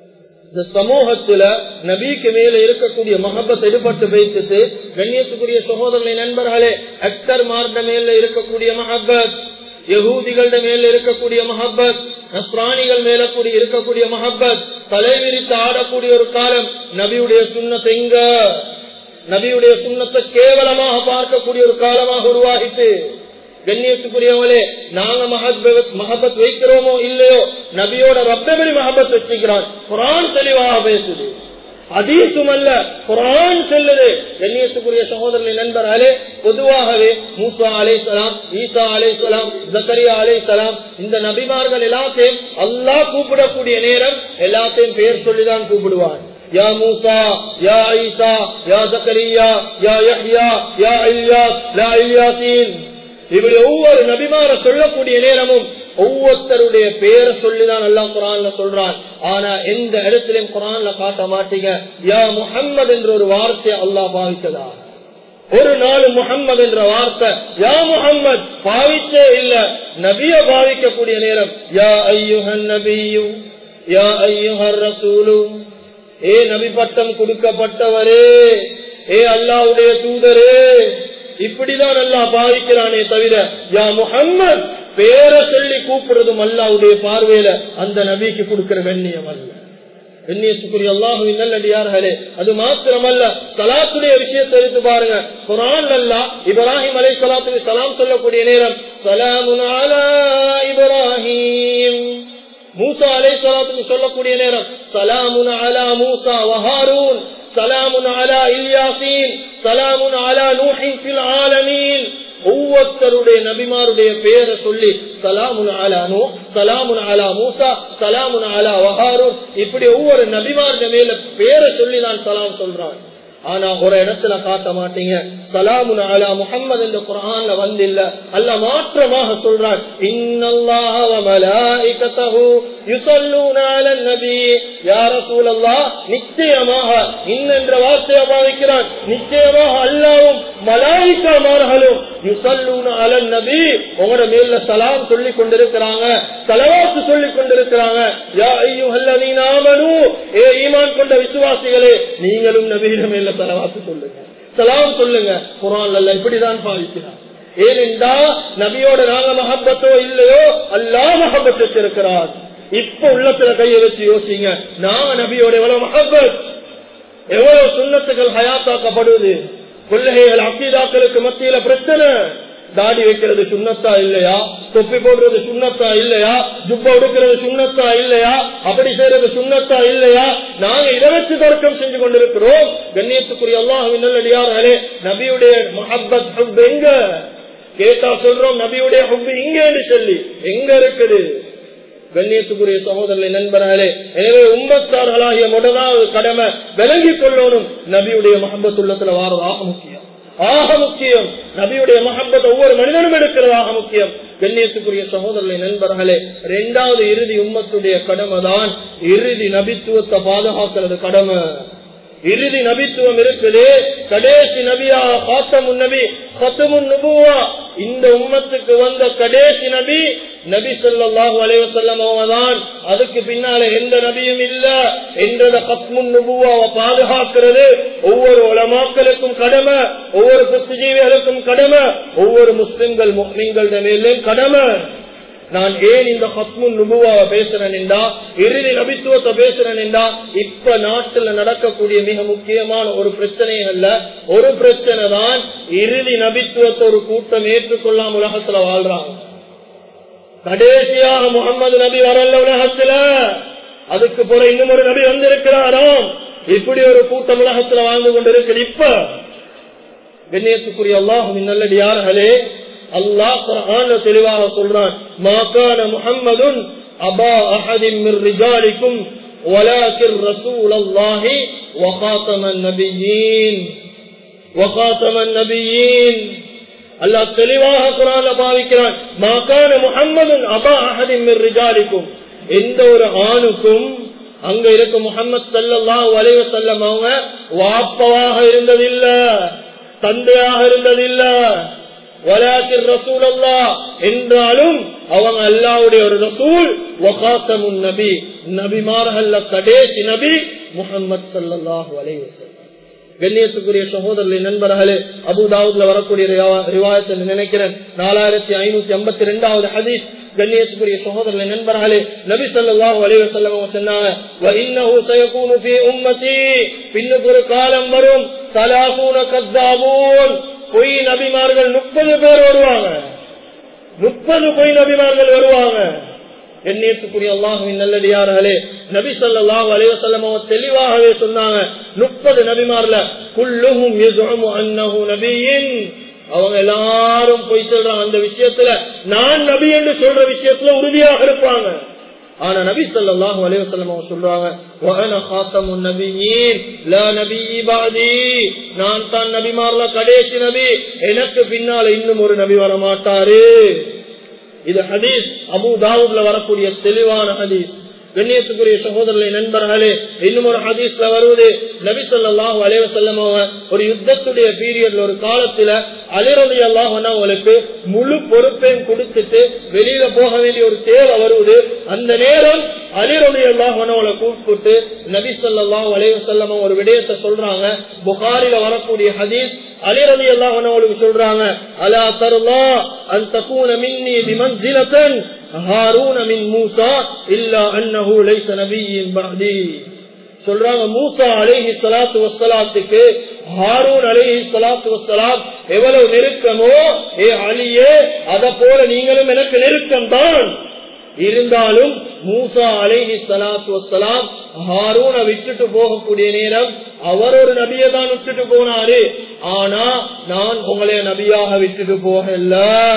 இந்த சமூகத்துல நபிக்கு மேல இருக்கக்கூடிய மகபத் எடுபட்டு வைத்துட்டு கண்ணியத்துக்குரிய சகோதரனை நண்பர்களே அக்தர் மார்ட மேல இருக்கக்கூடிய மஹபத் யகூதிகள மேல இருக்கக்கூடிய மஹபத் நஸ்ராணிகள் மேல கூடி இருக்கக்கூடிய மஹபத் தலைவிரித்து ஆடக்கூடிய ஒரு காலம் நபியுடைய சுண்ணத்தை எங்க நபியுடைய சுண்ணத்தை கேவலமாக பார்க்கக்கூடிய ஒரு காலமாக உருவாகிட்டு கண்ணியத்துக்குரியவங்களே நாங்க மஹபத் வைக்கிறோமோ இல்லையோ நபியோட ரத்தபடி மஹபத் வச்சுக்கிறான் குரான் தெளிவாக பேசுது அதீசும் அல்ல குரான் செல்லுது கண்ணியத்துக்குரிய சகோதரர்களின் நண்பர்களே பொதுவாகவே மூசா அலை சலாம் ஈசா அலை சலாம் ஜக்கரியா அலை சலாம் இந்த நபிமார்கள் எல்லாத்தையும் அல்லாஹ் கூப்பிடக்கூடிய நேரம் எல்லாத்தையும் பெயர் சொல்லிதான் கூப்பிடுவான் யா மூசா யா ஈசா யா ஜக்கரியா யா யஹ்யா யா இல்யாஸ் லா இல்யாசீன் இப்படி ஒவ்வொரு நபிமார சொல்லக்கூடிய நேரமும் ஒவ்வொருத்தருடைய பேரை சொல்லிதான் எல்லாம் குரான்ல சொல்றான் ஆனா எந்த இடத்திலையும் குரான்ல காட்ட மாட்டீங்க யா முஹம்மது என்ற ஒரு வார்த்தையை அல்லாஹ் பாவித்ததா ஒரு நாள் முகம்மது என்ற வார்த்தை யா முகம்மது பாவிச்சே இல்ல நபிய பாவிக்கக்கூடிய நேரம் யா ஐயுஹன் நபியும் யா ஐயுஹர் ரசூலும் ஏ நபி பட்டம் கொடுக்கப்பட்டவரே ஏ அல்லாவுடைய தூதரே இப்படிதான் அல்லா பாவிக்கிறானே தவிர யா முகம்மது பேரை சொல்லி கூப்பிடுறதும் அல்லாவுடைய பார்வையில அந்த நபிக்கு கொடுக்கிற வெண்ணியம் அல்ல வெண்ணியத்துக்குரிய அல்லாஹுவின் நல்லடியார்களே அது மாத்திரமல்ல சலாத்துடைய விஷயத்தை எடுத்து பாருங்க குரான் அல்லா இப்ராஹிம் அலை சலாத்துக்கு சலாம் சொல்லக்கூடிய நேரம் சலாமுன் அலா இப்ராஹிம் மூசா அலை சலாத்துக்கு சொல்லக்கூடிய நேரம் சலாமுன் அலா மூசா வஹாரூன் சலாமுன் அலா இல்யாசீன் சலாமுன் அலா நூஹின் ஃபில் ஆலமீன் ஒவ்வொருத்தருடைய நபிமாருடைய பேரை சொல்லி சலாமுன் அலானோ சலாமுன் அலா மூசா சலாமுன் அலா வஹாரூன் இப்படி ஒவ்வொரு நபிமாருடைய மேல பேரை சொல்லி நான் சலாம் சொல்றான் ஆனா ஒரு இடத்துல காட்ட மாட்டீங்க சலாமுன் அலா முஹம்மது என்ற குரான்ல வந்து இல்ல அல்ல மாற்றமாக சொல்றான் இன்னல்லாஹ வ மலாயிகத்தஹு யுஸல்லூன அலன் நபி யா ரசூலல்லாஹ் நிச்சயமாக இன்னென்ற வார்த்தையை பாவிக்கிறான் நிச்சயமாக அல்லாஹ்வும் மலாயிகாமார்களும் யுஸல்லூன அலன் நபி உங்களோட மேல சலாம் சொல்லி கொண்டிருக்கிறாங்க சலவாத்து சொல்லி கொண்டிருக்கிறாங்க யா அய்யுஹல்லதீன ஆமனூ ஏ ஈமான் கொண்ட விசுவாசிகளே நீங்களும் நபியிட மேல சலவாத்து சொல்லுங்க சலாம் சொல்லுங்க குரான் அல்ல இப்படிதான் பாவிக்கிறார் ஏனென்றா நபியோட நாங்க மகப்பத்தோ இல்லையோ அல்லா மகப்பத் வச்சிருக்கிறார் இப்ப உள்ளத்துல கையை வச்சு யோசிங்க நாங்க நபியோட எவ்வளவு மகப்பத் எவ்வளவு சுண்ணத்துகள் ஹயாத்தாக்கப்படுவது கொள்ளைகள் அக்கீதாக்களுக்கு மத்தியில பிரச்சனை தாடி வைக்கிறது சுண்ணத்தா இல்லையா தொப்பி போடுறது சுண்ணத்தா இல்லையா ஜுப்பா உடுக்கிறது சுண்ணத்தா இல்லையா அப்படி செய்யறது சுண்ணத்தா இல்லையா நாங்க இதை வச்சு தர்க்கம் செஞ்சு கொண்டிருக்கிறோம் கண்ணியத்துக்குரிய அல்லாஹின் நல்லடியார்களே நபியுடைய மஹப்பத் ஹுப் எங்க கேட்டா சொல்றோம் நபியுடைய ஹுப் இங்கன்னு சொல்லி எங்க இருக்குது கண்ணியத்துக்குரிய சகோதரர்களை நண்பர்களே எனவே உம்மத்தார்களாகிய முதலாவது கடமை விளங்கிக் கொள்ளணும் நபியுடைய மஹபத்துள்ளத்துல வாரதாக முக்கியம் ஆக முக்கியம் நபியுடைய மஹப்பத் ஒவ்வொரு மனிதனும் எடுக்கிறதாக முக்கியம் கண்ணியத்துக்குரிய சகோதரர்களை நண்பர்களே இரண்டாவது இறுதி உம்மத்துடைய கடமை தான் இறுதி நபித்துவத்தை பாதுகாக்கிறது கடமை இறுதி நபித்துவம் இருக்குது கடைசி நபியா காத்தமுன் நபி கத்தமுன் நுபுவா இந்த உம்மத்துக்கு வந்த கடைசி நபி நபி சொல்லாஹு அலைவசல்லம் தான் அதுக்கு பின்னால எந்த நபியும் இல்ல என்றத கத்முன் நுபுவாவை பாதுகாக்கிறது ஒவ்வொரு உலமாக்களுக்கும் கடமை ஒவ்வொரு புத்திஜீவிகளுக்கும் கடமை ஒவ்வொரு முஸ்லிம்கள் முஸ்லிம்கள மேலும் கடமை நான் ஏன் இந்த ஹத்முன் நுபுவாவை பேசுறேன் என்றா இறுதி நபித்துவத்தை பேசுறேன் என்றா இப்ப நாட்டுல நடக்கக்கூடிய மிக முக்கியமான ஒரு பிரச்சனை அல்ல ஒரு பிரச்சனை தான் இறுதி நபித்துவத்தை ஒரு கூட்டம் ஏற்றுக்கொள்ளாம உலகத்துல வாழ்றாங்க கடைசியாக முகமது நபி வரல உலகத்துல அதுக்கு போற இன்னும் ஒரு நபி வந்திருக்கிறாராம் இப்படி ஒரு கூட்டம் உலகத்துல வாழ்ந்து கொண்டிருக்கு இப்ப கண்ணியத்துக்குரிய அல்லாஹும் நல்லடியார்களே அல்லாஹ் குர்ஆன்ல தெளிவாக சொல்றான் மாகான முஹம்மதுன் அபா அஹதின் மிர் ரிஜாலிக்கும் ولكن رسول الله وخاتم النبيين وخاتم النبيين அல்லாஹ் தெளிவாக குரான்ல பாவிக்கிறான் மாகான முஹம்மதுன் அபா அஹதின் மிர் ரிஜாலிக்கும் எந்த ஒரு ஆணுக்கும் அங்க இருக்க முகமது சல்லாஹ் வலைவ செல்லம் அவங்க வாப்பவாக இருந்ததில்ல தந்தையாக இருந்ததில்ல வலாக்கிர் ரசூல் அல்லா என்றாலும் அவங்க அல்லாவுடைய ஒரு ரசூல் வகாசமுன் நபி நபிமார்கள்ல கடைசி நபி முகமது சல்லாஹூ அலைவசம் கண்ணியத்துக்குரிய சகோதரர்களின் நண்பர்களே அபுதாவுத்ல வரக்கூடிய ரிவாயத்தை நினைக்கிறேன் நாலாயிரத்தி ஐநூத்தி ஐம்பத்தி ரெண்டாவது ஹதீஸ் கண்ணியத்துக்குரிய சகோதரர்களின் நண்பர்களே நபி சொல்லாஹு அலைவ செல்லம் சொன்னாங்க பின்னுக்கு ஒரு காலம் வரும் தலாகூன கத்தாபூன் பொய் நபிமார்கள் முப்பது பேர் வருவாங்க முப்பது பொய் நபிமார்கள் வருவாங்க எண்ணியத்துக்குரிய அல்லாஹுவின் நல்லடியார்களே நபி சொல்லாஹு அலைவசல்லம் தெளிவாகவே சொன்னாங்க முப்பது நபிமார்ல குள்ளுகும் அன்னஹு நபியின் அவங்க எல்லாரும் பொய் சொல்றாங்க அந்த விஷயத்துல நான் நபி என்று சொல்ற விஷயத்துல உறுதியாக இருப்பாங்க ஆனா நபி சொல்லாஹு அலைவசல்லம் அவங்க சொல்றாங்க நான் தான் நபிமார்ல கடைசி நபி எனக்கு பின்னால இன்னும் ஒரு நபி வர மாட்டாரு இது ஹதீஸ் அபு தாவூத்ல வரக்கூடிய தெளிவான ஹதீஸ் கண்ணியத்துக்குரிய சகோதரர்களை நண்பர்களே இன்னும் ஒரு ஹதீஸ்ல வருவது நபி சொல்லாஹு அலைவ செல்லம் ஒரு யுத்தத்துடைய பீரியட்ல ஒரு காலத்துல அலிரதி அல்லாஹ் அவங்களுக்கு முழு பொறுப்பையும் கொடுத்துட்டு வெளியில போக வேண்டிய ஒரு தேவை வருவது அந்த நேரம் அலிரதி அல்லாஹ் அவளை கூப்பிட்டு நபி சொல்லாஹு அலைவ செல்லம் ஒரு விடயத்தை சொல்றாங்க புகாரில வரக்கூடிய ஹதீஸ் அலிரதி அல்லாஹ் அவளுக்கு சொல்றாங்க அலா தருலா அன் தக்கூன மின்னி பிமன்சிலத்தன் ஹாரூன மின் மூசா இல்லா அன்னஹு லைஸ நபியின் பஅதி சொல்றாங்க மூசா அலைஹி ஸலாத்து வஸ்ஸலாத்துக்கு ஹாரூன் அலைஹி ஸலாத்து வஸ்ஸலாம் எவ்வளவு நெருக்கமோ ஏ அலியே அத போல நீங்களும் எனக்கு நெருக்கம் தான் இருந்தாலும் மூசா அலைஹி ஸலாத்து வஸ்ஸலாம் ஹாரூனை விட்டுட்டு போகக்கூடிய நேரம் அவர் ஒரு நபியை தான் விட்டுட்டு போனாரு ஆனா நான் உங்களை நபியாக விட்டுட்டு போகல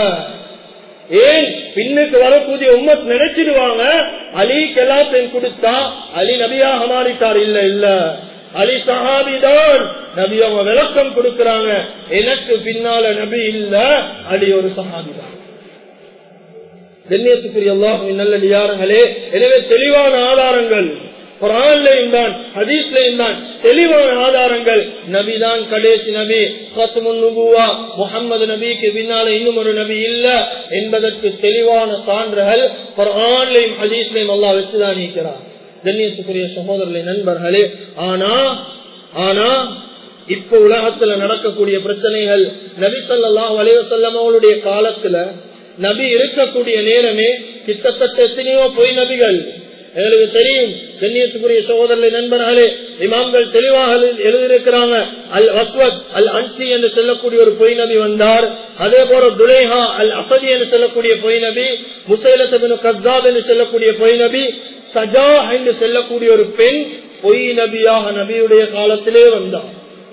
ஏன் பின்னுக்கு வரக்கூடிய உம்மத் நினைச்சிடுவாங்க அலிக்கு எல்லாத்தையும் கொடுத்தா அலி நபியாக மாறிட்டார் இல்ல இல்ல அலி சஹாபிதான் நபி அவங்க விளக்கம் கொடுக்கிறாங்க எனக்கு பின்னால நபி இல்ல அலி ஒரு சஹாபிதான் கண்ணியத்துக்குரிய அல்லாஹுவின் நல்லடியாரங்களே எனவே தெளிவான ஆதாரங்கள் குரான்லையும் தான் ஹதீஸ்லையும் தான் தெளிவான ஆதாரங்கள் நபிதான் கடைசி நபி நுபுவா முகமது நபிக்கு பின்னால இன்னும் ஒரு நபி இல்ல என்பதற்கு தெளிவான சான்றுகள் குரான்லையும் ஹதீஸ்லையும் அல்லா வச்சுதான் நீக்கிறார் கண்ணியத்துக்குரிய சகோதரர்களை நண்பர்களே ஆனா ஆனா இப்ப உலகத்துல நடக்கக்கூடிய பிரச்சனைகள் நபி சொல்லாஹ் வலைவசல்லம் அவளுடைய காலத்துல நபி இருக்கக்கூடிய நேரமே கிட்டத்தட்ட எத்தனையோ பொய் நபிகள் எங்களுக்கு தெரியும் கண்ணியத்துக்குரிய சகோதரர்களை நண்பர்களே இமாம்கள் தெளிவாக எழுதியிருக்கிறாங்க அல் அஸ்வத் அல் அன்சி என்று சொல்லக்கூடிய ஒரு பொய் நபி வந்தார் அதே போல துலேஹா அல் அசதி என்று சொல்லக்கூடிய பொய் நபி முசைலத்தின் கத்தாப் என்று சொல்லக்கூடிய பொய் நபி சஜா என்று சொல்லக்கூடிய ஒரு பெண் பொய் நபியாக நபியுடைய காலத்திலே வந்தார்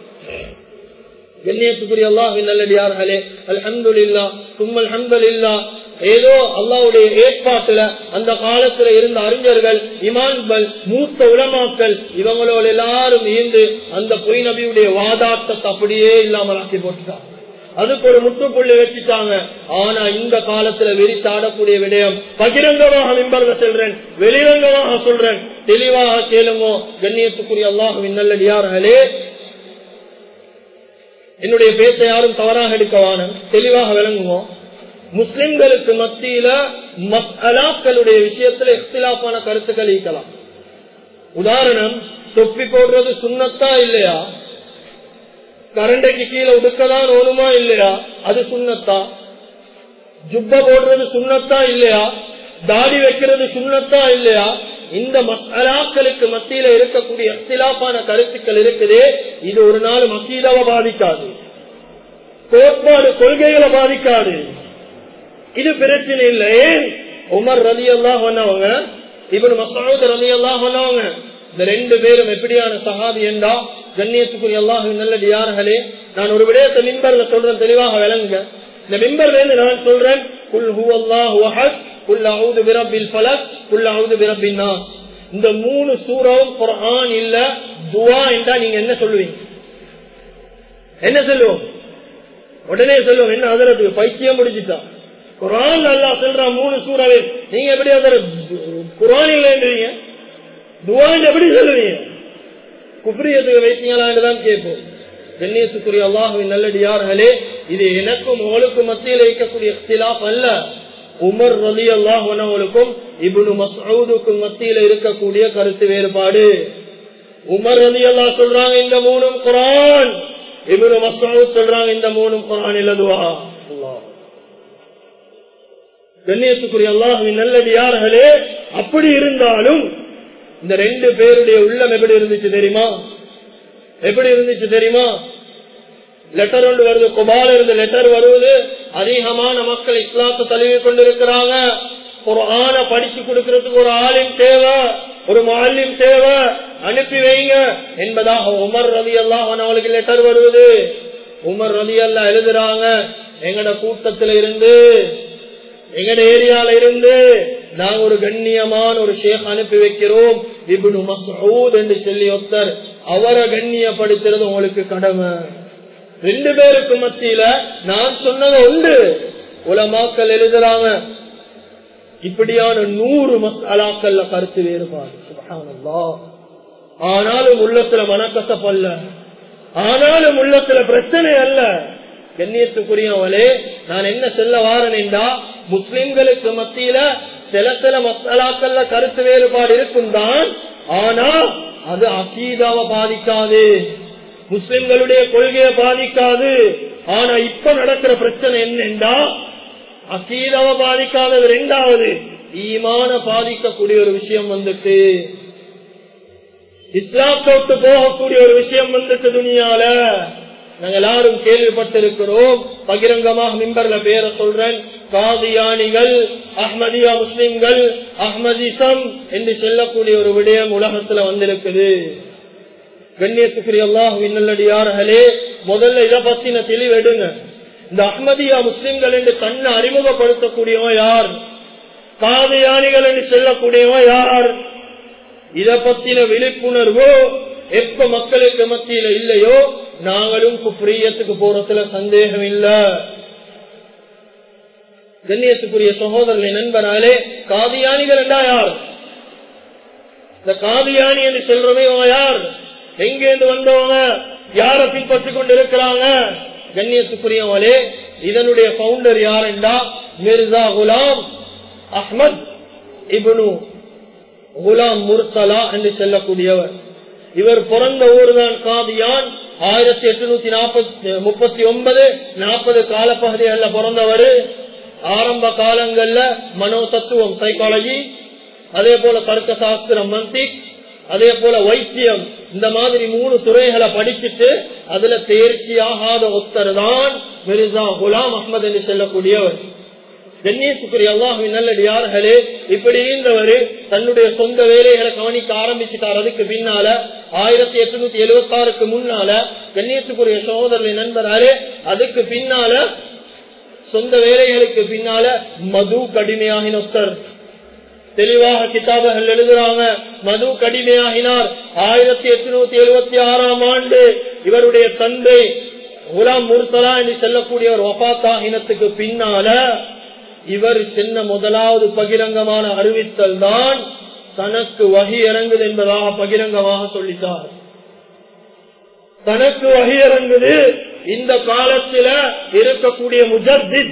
கண்ணியத்துக்குரிய அல்லாஹின் நல்லடியார்களே அல்ஹம்துலில்லா தும்மல் ஹம்துலில்லா ஏதோ அல்லாவுடைய ஏற்பாட்டுல அந்த காலத்துல இருந்த அறிஞர்கள் இமான்கள் மூத்த உலமாக்கள் இவங்களோட எல்லாரும் ஈந்து அந்த பொய் நபியுடைய வாதாட்டத்தை அப்படியே இல்லாமல் ஆக்கி போட்டுட்டாங்க அதுக்கு ஒரு முற்றுப்புள்ளி வச்சுட்டாங்க ஆனா இந்த காலத்துல வெறித்தாடக்கூடிய விடயம் பகிரங்கமாக மின்பர்க சொல்றேன் வெளிரங்கமாக சொல்றேன் தெளிவாக கேளுங்க கண்ணியத்துக்குரிய அல்லாஹுவின் நல்லடியார்களே என்னுடைய பேச்சை யாரும் தவறாக எடுக்கவான தெளிவாக விளங்குவோம் முஸ்லிம்களுக்கு மத்தியில மசாலாக்களுடைய விஷயத்துல எக்திலாப்பான கருத்துக்கள் ஈக்கலாம் உதாரணம் தொப்பி போடுறது சுண்ணத்தா இல்லையா கரண்டைக்கு கீழே உடுக்கதான் ஓணுமா இல்லையா அது சுண்ணத்தா ஜுப்ப போடுறது சுண்ணத்தா இல்லையா தாடி வைக்கிறது சுண்ணத்தா இல்லையா இந்த மசாலாக்களுக்கு மத்தியில இருக்கக்கூடிய அத்திலாப்பான கருத்துக்கள் இருக்குது இது ஒரு நாள் மசீதாவை பாதிக்காது கோட்பாடு கொள்கைகளை பாதிக்காது இது பிரச்சனை இல்லை ஏன் உமர் ரலி எல்லாம் பண்ணவங்க இவன் மசூத் ரலி எல்லாம் பண்ணவங்க இந்த ரெண்டு பேரும் எப்படியான சகாபி என்றா கண்ணியத்துக்குரிய அல்லாஹ் நல்லது யார்களே நான் ஒரு விடயத்தை மின்பர்ல சொல்றேன் தெளிவாக விளங்குங்க இந்த மின்பர்ல இருந்து நான் சொல்றேன் குல் ஹூ அல்லாஹ் வஹத் குல் அவுது பிரபில் ஃபலக் குல் அவுது பிரபின் நாஸ் இந்த மூணு சூறாவும் குர்ஆன் இல்ல துவா என்றா நீங்க என்ன சொல்லுவீங்க என்ன சொல்லுவோம் உடனே சொல்லுவோம் என்ன அதற்கு பைத்தியம் முடிச்சுட்டான் குரான் அல்லா சொல்றான் மூணு சூறாவே நீங்க எப்படி அதர் குரான் இல்லைன்றீங்க துவான் எப்படி சொல்லுவீங்க குப்ரியத்துக்கு வைத்தீங்களான்னு தான் கேட்போம் கண்ணியத்துக்குரிய அல்லாஹுவின் நல்லடியார்களே இது எனக்கும் உங்களுக்கும் மத்தியில் இருக்கக்கூடிய இஃப்திலாப் அல்ல உமர் ரலி அல்லாஹுக்கும் இபுனு மசூதுக்கும் மத்தியில் இருக்கக்கூடிய கருத்து வேறுபாடு உமர் ரலி அல்லா சொல்றாங்க இந்த மூணும் குரான் இபுனு மசூத் சொல்றாங்க இந்த மூணும் குரான் இல்லதுவா கண்ணியத்துக்குரிய அல்லாஹுவின் நல்லடியார்களே அப்படி இருந்தாலும் இந்த ரெண்டு பேருடைய உள்ளம் எப்படி இருந்துச்சு தெரியுமா எப்படி இருந்துச்சு தெரியுமா லெட்டர் ஒன்று வருது குபால இருந்து லெட்டர் வருவது அதிகமான மக்கள் இஸ்லாத்தை தழுவி கொண்டிருக்கிறாங்க ஒரு ஆண படிச்சு கொடுக்கறதுக்கு ஒரு ஆளின் தேவை ஒரு மாலின் தேவை அனுப்பி வைங்க என்பதாக உமர் ரவி எல்லாம் அவனுக்கு லெட்டர் வருவது உமர் ரவி எல்லாம் எழுதுறாங்க எங்கட கூட்டத்தில இருந்து எங்கட ஏரியால இருந்து நாங்க ஒரு கண்ணியமான ஒரு ஷேக் அனுப்பி வைக்கிறோம் இப்னு மசூத் என்று சொல்லி ஒருத்தர் அவரை கண்ணியப்படுத்துறது உங்களுக்கு கடமை ரெண்டு பேருக்கு மத்தியில நான் சொன்னது உண்டு உலமாக்கள் எழுதுறாங்க இப்படியான நூறு மசாலாக்கள்ல கருத்து வேறுபாடு சுபஹானல்லாஹ். ஆனாலும் உள்ளத்துல மனக்கசப்பல்ல ஆனாலும் உள்ளத்துல பிரச்சனை அல்ல கண்ணியத்துக்குரியவளே நான் என்ன சொல்ல வாரனேண்டா முஸ்லிம்களுக்கு மத்தியில சில சில மசாலாக்கள்ல கருத்து வேறுபாடு இருக்கும் தான் ஆனா அது அசீதாவை பாதிக்காது முஸ்லிம்களுடைய கொள்கையை பாதிக்காது ஆனா இப்ப நடக்கிற பிரச்சனை என்னென்றா அசீதாவை பாதிக்காதது ரெண்டாவது ஈமான பாதிக்கக்கூடிய ஒரு விஷயம் வந்துட்டு இஸ்லாத்தோட்டு போகக்கூடிய ஒரு விஷயம் வந்துட்டு துணியால நாங்க எல்லாரும் கேள்விப்பட்டிருக்கிறோம் பகிரங்கமாக மிம்பர்ல பேரை சொல்றேன் காதியானிகள் அஹ்மதியா முஸ்லிம்கள் அஹ்மதிசம் என்று சொல்லக்கூடிய ஒரு விடயம் உலகத்துல வந்திருக்குது கண்ணியத்துக்குரிய அல்லாஹுவின் நல்லடியார்களே முதல்ல இதை பத்தின தெளிவெடுங்க இந்த அஹ்மதியா முஸ்லிம்கள் என்று தன்னை அறிமுகப்படுத்தக்கூடியவன் யார் காதியானிகள் என்று சொல்லக்கூடியவன் யார் இத பத்தின விழிப்புணர்வோ எப்ப மக்களுக்கு மத்தியில இல்லையோ நாங்களும் குப்ரியத்துக்கு போறதுல சந்தேகம் இல்ல கண்ணியத்துக்குரிய சகோதரர்களை நண்பராலே காதியானிகள் என்றா யார் இந்த காதியானி என்று சொல்றவே யார் எங்கேருந்து வந்தவங்க யார பின்பற்றி கொண்டு இருக்கிறாங்க கண்ணியத்துக்குரியவங்களே இதனுடைய பவுண்டர் யார் என்றா மிர்சா குலாம் அஹ்மத் இபனு குலாம் முர்சலா என்று சொல்லக்கூடியவர் இவர் பிறந்த ஊர் தான் காதியான் ஆயிரத்தி எட்டுநூத்தி நாற்பத்தி முப்பத்தி ஒன்பது நாற்பது காலப்பகுதிகளில் பிறந்தவர் ஆரம்ப காலங்கள்ல மனோ தத்துவம் சைக்காலஜி அதே போல தர்க்க சாஸ்திரம் மந்திக் அதே போல வைத்தியம் இந்த மாதிரி மூணு துறைகளை படிச்சுட்டு அதுல தேர்ச்சி ஆகாத ஒருத்தர் தான் மிர்சா குலாம் அஹமது என்று சொல்லக்கூடியவர் கண்ணியத்துக்குரிய அல்லாஹுவின் நல்லடியார்களே இப்படி இருந்தவர் தன்னுடைய சொந்த வேலைகளை கவனிக்க ஆரம்பிச்சுட்டார் அதுக்கு பின்னால ஆயிரத்தி எட்நூத்தி எழுபத்தி ஆறுக்கு முன்னால கண்ணியத்துக்குரிய சகோதரர்களை நண்பராலே அதுக்கு பின்னால சொந்த வேலைகளுக்கு பின்னால மது கடுமையாகின ஒருத்தர் தெளிவாக கிதாபுகள் எழுதுறாங்க மது கடுமையாகினார் ஆயிரத்தி எட்நூத்தி எழுபத்தி ஆறாம் ஆண்டு இவருடைய தந்தை குலாம் முர்சலா என்று சொல்லக்கூடியவர் வபாத்தாகினத்துக்கு பின்னால இவர் சென்ன முதலாவது பகிரங்கமான அறிவித்தல் தான் தனக்கு வகி இறங்குது என்பதாக பகிரங்கமாக சொல்லிட்டார் தனக்கு வகி இறங்குது இந்த காலத்துல இருக்கக்கூடிய முஜத்தித்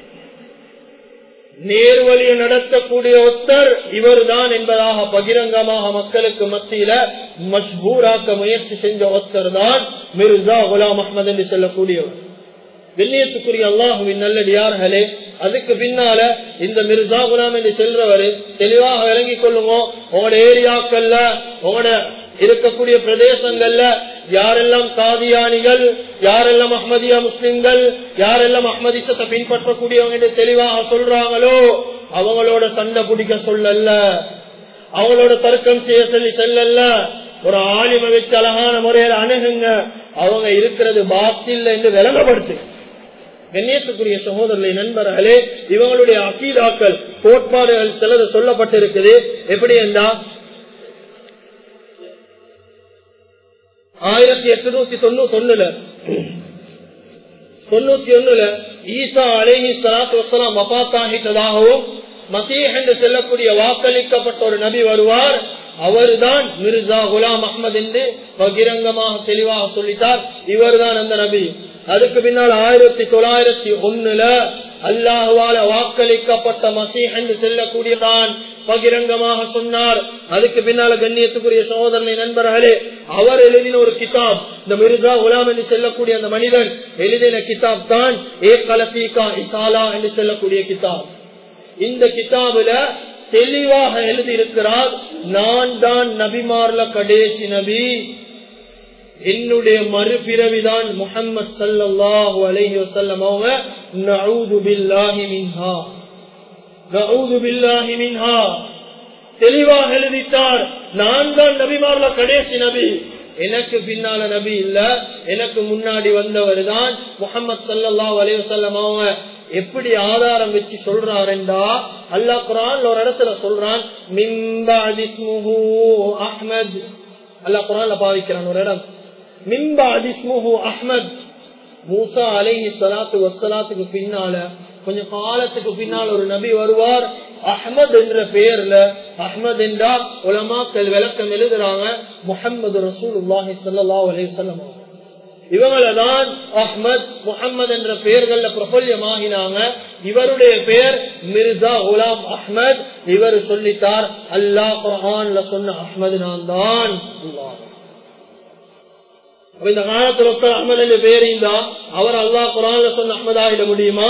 நேர்வழியை நடத்தக்கூடிய ஒருத்தர் இவர் தான் என்பதாக பகிரங்கமாக மக்களுக்கு மத்தியில மஷ்பூராக்க முயற்சி செஞ்ச ஒருத்தர் தான் மிர்சா குலாம் அஹமது என்று சொல்லக்கூடியவர் வெள்ளியத்துக்குரிய அல்லாஹுவின் நல்லடியார்களே அதுக்கு பின்னால இந்த மிர்சா குலாம் என்று செல்றவரு தெளிவாக விளங்கிக் கொள்ளுங்க உங்களோட ஏரியாக்கள்ல உங்களோட இருக்கக்கூடிய பிரதேசங்கள்ல யாரெல்லாம் காதியானிகள் யாரெல்லாம் அஹ்மதியா முஸ்லிம்கள் யாரெல்லாம் அஹ்மதிசத்தை பின்பற்றக்கூடியவங்க என்று தெளிவாக சொல்றாங்களோ அவங்களோட சண்டை பிடிக்க சொல்லல அவங்களோட தர்க்கம் செய்ய சொல்லி செல்லல்ல ஒரு ஆலிம வச்சு அழகான முறையில அணுகுங்க அவங்க இருக்கிறது பாத்தில் என்று விளங்கப்படுத்து கண்ணியத்துக்குரிய சகோதரர்களை நண்பர்களே இவங்களுடைய அகீதாக்கள் கோட்பாடுகள் சிலது சொல்லப்பட்டிருக்குது எப்படி என்றா ஆயிரத்தி எட்நூத்தி தொண்ணூத்தி ஒண்ணுல தொண்ணூத்தி ஒண்ணுல ஈசா அலேஹி சலாத்து வசலாம் மபாத்தாகிட்டதாகவும் மசீஹ் என்று செல்லக்கூடிய வாக்களிக்கப்பட்ட ஒரு நபி வருவார் அவர்தான் மிர்சா குலாம் அஹமது என்று பகிரங்கமாக தெளிவாக சொல்லிட்டார் இவர்தான் அந்த நபி அதுக்கு பின்னால் ஆயிரத்தி தொள்ளாயிரத்தி ஒண்ணுல அல்லாஹுவால வாக்களிக்கப்பட்ட மசீஹ் என்று செல்லக்கூடியதான் பகிரங்கமாக சொன்னார் அதுக்கு பின்னால கண்ணியத்துக்குரிய சகோதரனை நண்பர்களே அவர் எழுதின ஒரு கிதாப் இந்த மிர்சா உலாம் என்று செல்லக்கூடிய அந்த மனிதன் எழுதின கிதாப் தான் ஏ கலசீகா இசாலா என்று செல்லக்கூடிய கிதாப் இந்த கிதாபுல தெளிவாக எழுதியிருக்கிறார் நான் தான் நபிமார்ல கடைசி நபி என்னுடைய மறுபிறவிதான் முகம்மது சல்லாஹூ அலஹி வசல்லம் அவங்க நவுது பில்லாஹி மின்ஹா நவுது பில்லாஹி மின்ஹா தெளிவாக எழுதிட்டார் நான் தான் நபிமார்ல கடைசி நபி எனக்கு பின்னால நபி இல்ல எனக்கு முன்னாடி வந்தவர் தான் முகமது சல்லா அலைவசல்லம் அவங்க எப்படி ஆதாரம் வச்சு சொல்றாருண்டா அல்லா குரான் ஒரு இடத்துல சொல்றான் அஹ்மத் அல்லா குரான்ல பாவிக்கிறான் ஒரு இடம் மிம்பா அதிஸ்முஹு அஹ்மத் மூசா அலைஹி சலாத்து வசலாத்துக்கு பின்னால கொஞ்சம் காலத்துக்கு பின்னால் ஒரு நபி வருவார் அஹ்மத் என்ற பெயர்ல அஹ்மத் என்றா உலமாக்கள் விளக்கம் எழுதுறாங்க முகமது ரசூலுல்லாஹி ஸல்லல்லாஹு அலைஹி வஸல்லம் இவங்களதான் அஹ்மத் முகமது என்ற பெயர்கள்ல பிரபல்யமாகினாங்க இவருடைய பெயர் மிர்சா குலாம் அஹ்மத் இவர் சொல்லித்தார் அல்லாஹ் குர்ஆன்ல சொன்ன அஹ்மது நான் தான் அல்லாஹ் இந்த காலத்தில் ஒருத்தர் அஹமது என்று பெயர் இருந்தா அவர் அல்லாஹ் குரான்ல சொன்ன அஹமது ஆகிட முடியுமா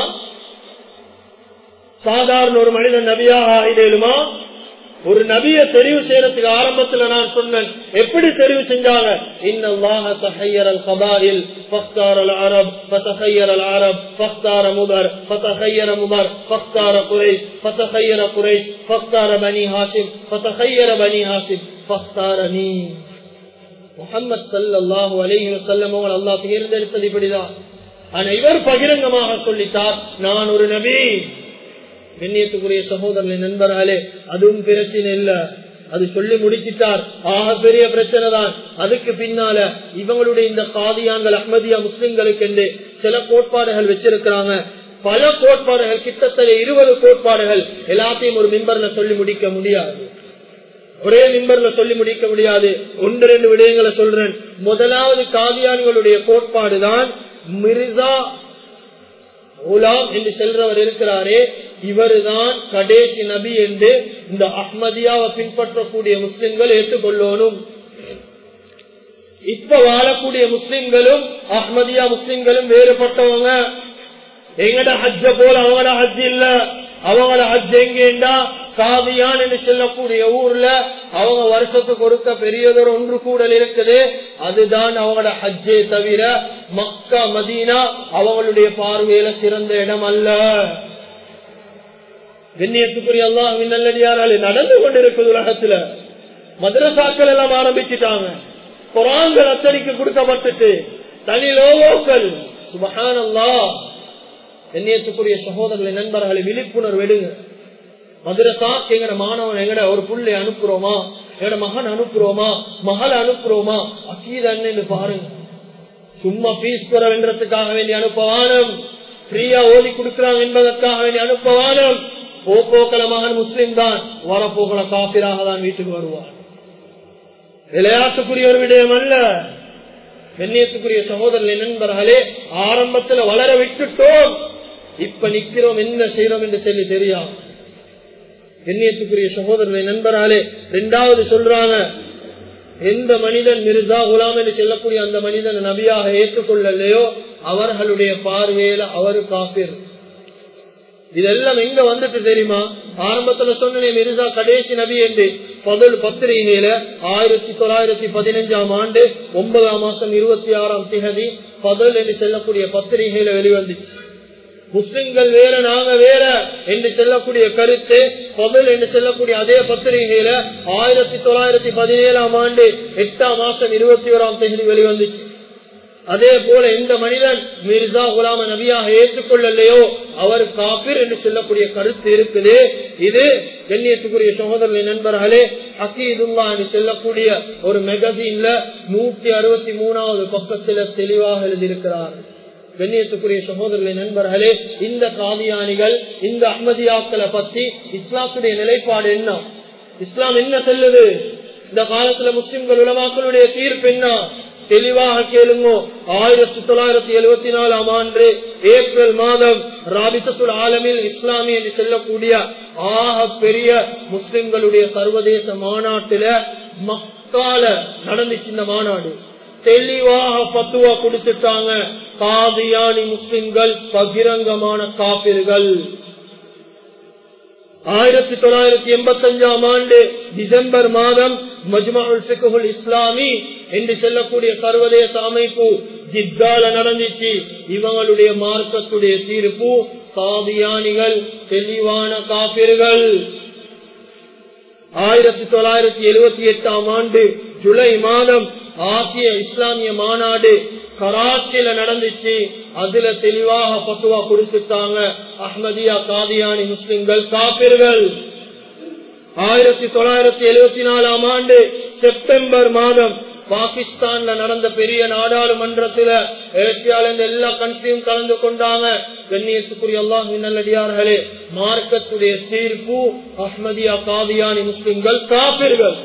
சாதாரண ஒரு மனிதன் நபியாக ஆகிடுமா ஒரு நபிய தெரிவு செய்யறதுக்கு ஆரம்பத்துல நான் சொன்னேன் எப்படி தெரிவு செஞ்சாங்க இன்னல்லாஹ தஹய்யர் அல் கபாயில் ஃபக்தார் அல் அரப் ஃபதஹய்யர் அல் அரப் ஃபக்தார முதர் ஃபதஹய்யர முதர் ஃபக்தார குரைஷ் ஃபதஹய்யர குரைஷ் ஃபக்தார பனி ஹாஷிம் ஃபதஹய்யர பனி ஹாஷிம் ஃபக்தாரனி முகமது சல்லாஹூ அலஹி வசல்லம் அல்லாஹ் தேர்ந்தெடுத்தது இப்படிதான் ஆனா இவர் பகிரங்கமாக சொல்லித்தார் நான் ஒரு நபி கண்ணியத்துக்குரிய சகோதரனை நண்பர்களே அதுவும் பிரச்சனை இல்ல அது சொல்லி முடிச்சிட்டார் ஆக பெரிய பிரச்சனை தான் அதுக்கு பின்னால இவங்களுடைய இந்த காதியான்கள் அஹ்மதியா முஸ்லிம்களுக்கு என்று சில கோட்பாடுகள் வச்சிருக்கிறாங்க பல கோட்பாடுகள் கிட்டத்தட்ட இருபது கோட்பாடுகள் எல்லாத்தையும் ஒரு மிம்பர்ல சொல்லி முடிக்க முடியாது ஒரே நிம்பர்ல சொல்லி முடிக்க முடியாது ஒன்று ரெண்டு விடயங்களை சொல்றேன் முதலாவது காதியானிகளுடைய கோட்பாடுதான் மிர்சா உலாம் என்று செல்றவர் இருக்கிறாரே இவருதான் கடைசி நபி என்று இந்த அஹ்மதியாவை பின்பற்றக்கூடிய முஸ்லிம்கள் ஏற்றுக்கொள்ளணும் இப்ப வாழக்கூடிய முஸ்லிம்களும் அஹ்மதியா முஸ்லிம்களும் வேறுபட்டவங்க எங்கட ஹஜ்ஜ போல அவங்கள ஹஜ் இல்ல அவங்கள ஹஜ் எங்கேண்டா காதியான் என்று சொல்லக்கூடிய ஊர்ல அவங்க வருஷத்துக்கு கொடுக்க பெரியதொரு ஒன்று கூடல் இருக்குது அதுதான் அவங்களோட ஹஜ்ஜே தவிர மக்கா மதீனா அவங்களுடைய பார்வையில சிறந்த இடம் அல்ல கண்ணியத்துக்குரிய எல்லாம் நல்லடியாரால் நடந்து கொண்டிருக்குது உலகத்துல மதரசாக்கள் எல்லாம் ஆரம்பிச்சுட்டாங்க குரான்கள் அச்சடிக்கு கொடுக்கப்பட்டுட்டு தனி லோகோக்கள் சுபஹானல்லா கண்ணியத்துக்குரிய சகோதரர்களை நண்பர்களை விழிப்புணர்வு எடுங்க மதுரசா எங்கட மாணவன் எங்கட ஒரு புள்ளை அனுப்புறோமா எங்கட மகன் அனுப்புறோமா மகள் அனுப்புறோமா அக்கீத அண்ணன் பாருங்க சும்மா பீஸ் பெற வென்றதுக்காக வேண்டிய அனுப்பவானம் ஃப்ரீயா ஓதி கொடுக்கிறாங்க என்பதற்காக வேண்டிய அனுப்பவானம் போக்கல மகன் முஸ்லிம் தான் வரப்போகல காப்பிராக தான் வீட்டுக்கு வருவார் விளையாட்டுக்குரிய ஒரு விடயம் அல்ல கண்ணியத்துக்குரிய சகோதரர்கள் நண்பர்களே ஆரம்பத்துல வளர விட்டுட்டோம் இப்ப நிக்கிறோம் என்ன செய்யறோம் என்று சொல்லி தெரியாது கண்ணியத்துக்குரிய சகோதரர்களை நண்பராலே இரண்டாவது சொல்றாங்க எந்த மனிதன் மிர்சா குலாம் என்று சொல்லக்கூடிய அந்த மனிதன் நபியாக ஏற்றுக்கொள்ளலையோ அவர்களுடைய பார்வையில அவரு காப்பீர் இதெல்லாம் எங்க வந்துட்டு தெரியுமா ஆரம்பத்துல சொன்ன மிர்சா கடைசி நபி என்று பதில் பத்திரிகையில ஆயிரத்தி தொள்ளாயிரத்தி பதினஞ்சாம் ஆண்டு ஒன்பதாம் மாசம் இருபத்தி ஆறாம் திகதி பதில் என்று செல்லக்கூடிய பத்திரிகையில வெளிவந்துச்சு முஸ்லிம்கள் வேற நாங்க வேற என்று செல்லக்கூடிய கருத்து பகல் என்று செல்லக்கூடிய அதே பத்திரிகையில ஆயிரத்தி தொள்ளாயிரத்தி பதினேழாம் ஆண்டு எட்டாம் மாசம் இருபத்தி ஓராம் தேதி வெளிவந்துச்சு அதே போல எந்த மனிதன் மிர்சா குலாம நபியாக ஏற்றுக்கொள்ளலையோ அவர் காப்பீர் என்று சொல்லக்கூடிய கருத்து இருக்குது இது கண்ணியத்துக்குரிய சகோதரர்களின் நண்பர்களே அகீதுல்லா என்று சொல்லக்கூடிய ஒரு மெகசீன்ல நூத்தி அறுபத்தி மூணாவது பக்கத்துல தெளிவாக எழுதியிருக்கிறார் கண்ணியத்துக்குரிய சகோதரர்களின் நண்பர்களே இந்த காதியானிகள் இந்த அஹ்மதியாக்களை பத்தி இஸ்லாத்துடைய நிலைப்பாடு என்ன இஸ்லாம் என்ன சொல்லுது இந்த காலத்துல முஸ்லிம்கள் உலமாக்களுடைய தீர்ப்பு என்ன தெளிவாக கேளுங்க ஆயிரத்தி தொள்ளாயிரத்தி எழுபத்தி நாலாம் ஆண்டு ஏப்ரல் மாதம் ராபிசத்துல் ஆலமில் இஸ்லாமிய என்று செல்லக்கூடிய ஆக பெரிய முஸ்லிம்களுடைய சர்வதேச மாநாட்டில மக்கால நடந்துச்சு இந்த மாநாடு தெளிவாக பத்துவா கொடுத்துட்டாங்க காதியானி முஸ்லிம்கள் பகிரங்கமான காப்பிர்கள் ஆயிரத்தி தொள்ளாயிரத்தி எண்பத்தி அஞ்சாம் ஆண்டு டிசம்பர் மாதம் மஜ்மால் இஸ்லாமி என்று செல்லக்கூடிய சர்வதேச அமைப்பு ஜித்தால நடந்துச்சு இவங்களுடைய மார்க்கத்துடைய தீர்ப்பு சாதியானிகள் தெளிவான காப்பிர்கள் ஆயிரத்தி தொள்ளாயிரத்தி எழுபத்தி எட்டாம் ஆண்டு ஜூலை மாதம் ஆசிய இஸ்லாமிய மாநாடு கராச்சியில நடந்துச்சு அதுல தெளிவாக பத்துவா கொடுத்துட்டாங்க அஹ்மதியா காதியானி முஸ்லிம்கள் காப்பிர்கள் ஆயிரத்தி தொள்ளாயிரத்தி எழுபத்தி நாலாம் ஆண்டு செப்டம்பர் மாதம் பாகிஸ்தான்ல நடந்த பெரிய நாடாளுமன்றத்துல ஏசியால இருந்து எல்லா கண்ட்ரியும் கலந்து கொண்டாங்க கண்ணியத்துக்குரிய அல்லாஹ் நல்லடியார்களே மார்க்கத்துடைய தீர்ப்பு அஹ்மதியா காதியானி முஸ்லிம்கள் காப்பிர்கள்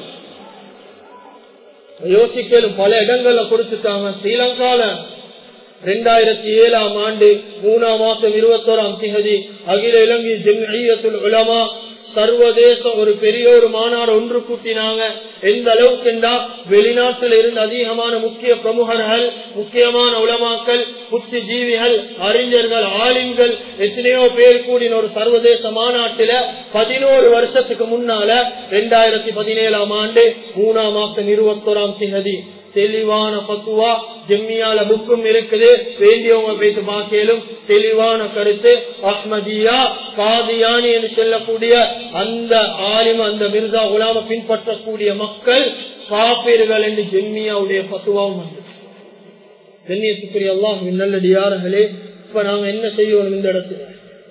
யோசிக்கலும் பல இடங்கள்ல கொடுத்துட்டாங்க ஸ்ரீலங்கால ரெண்டாயிரத்தி ஏழாம் ஆண்டு மூணாம் மாசம் இருபத்தோராம் திகதி அகில இலங்கை ஜெமியத்துல் உலமா சர்வதேச ஒரு பெரிய ஒரு மாநாடு ஒன்று கூட்டினாங்க எந்த அளவுக்கு வெளிநாட்டில் இருந்து அதிகமான முக்கிய பிரமுகர்கள் முக்கியமான உலமாக்கள் புத்திஜீவிகள் அறிஞர்கள் ஆலிம்கள் எத்தனையோ பேர் கூடின ஒரு சர்வதேச மாநாட்டில பதினோரு வருஷத்துக்கு முன்னால ரெண்டாயிரத்தி பதினேழாம் ஆண்டு மூணாம் மாசம் இருபத்தோராம் திகதி தெளிவான பத்துவா ஜெம்மியால புக்கும் இருக்குது வேண்டியவங்க போயிட்டு பார்க்கலும் தெளிவான கருத்து அஹ்மதியா காதியானி என்று சொல்லக்கூடிய அந்த ஆலிம அந்த மிர்சா குலாம பின்பற்றக்கூடிய மக்கள் காப்பீர்கள் என்று ஜெம்மியாவுடைய பத்துவாவும் வந்து கண்ணியத்துக்குரிய எல்லாம் நல்லடியார்களே இப்ப நாங்க என்ன செய்யணும் இந்த இடத்துல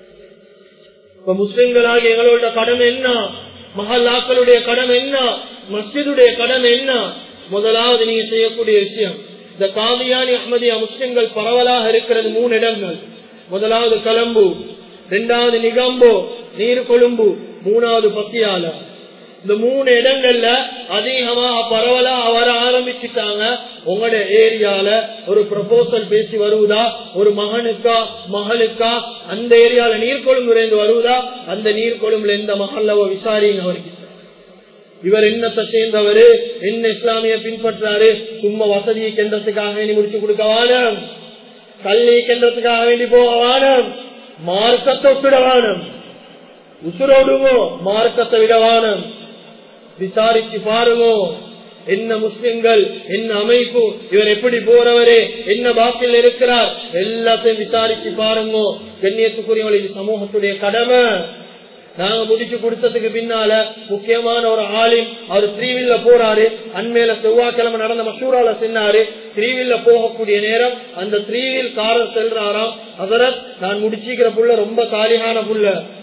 இப்ப முஸ்லிம்களாக எங்களோட கடமை என்ன மஹல்லாக்களுடைய கடமை என்ன மஸ்ஜிதுடைய கடமை என்ன முதலாவது நீங்க செய்யக்கூடிய விஷயம் இந்த காதியானி அஹமதியா முஸ்லிம்கள் பரவலாக இருக்கிறது மூணு இடங்கள் முதலாவது கலம்பு இரண்டாவது நிகம்போ நீர் கொழும்பு மூணாவது பத்தியால இந்த மூணு இடங்கள்ல அதிகமா பரவலா வர ஆரம்பிச்சுட்டாங்க உங்களோட ஏரியால ஒரு ப்ரொபோசல் பேசி வருவதா ஒரு மகனுக்கா மகளுக்கா அந்த ஏரியால நீர்கொழும்புல இருந்து வருவதா அந்த நீர்கொழும்புல எந்த மகள்லவோ விசாரிங்க அவருக்கு இவர் என்னத்தை சேர்ந்தவரு என்ன இஸ்லாமிய பின்பற்றாரு சும்மா வசதியை கென்றதுக்காக வேண்டி முடிச்சு கொடுக்க வானம் கல்வி கென்றதுக்காக வேண்டி போக வானம் மார்க்கத்தை விட வானம் உசுரோடுங்கோ மார்க்கத்தை விட வானம் விசாரிச்சு பாருங்கோ என்ன முஸ்லிம்கள் என்ன அமைப்பு இவர் எப்படி போறவரே என்ன பாக்கில் இருக்கிறார் எல்லாத்தையும் விசாரிச்சு பாருங்கோ கண்ணியத்துக்குரியவர்கள் இது சமூகத்துடைய கடமை நாங்க முடிச்சு கொடுத்ததுக்கு பின்னால முக்கியமான ஒரு ஆளின் அவர் த்ரீவில்ல போறாரு அண்மையில செவ்வாய்க்கிழமை நடந்த மசூரால சென்னாரு த்ரீவில்ல போகக்கூடிய நேரம் அந்த த்ரீவில் காரர் செல்றாராம் அதரத் நான் முடிச்சுக்கிற புள்ள ரொம்ப காலியான புள்ள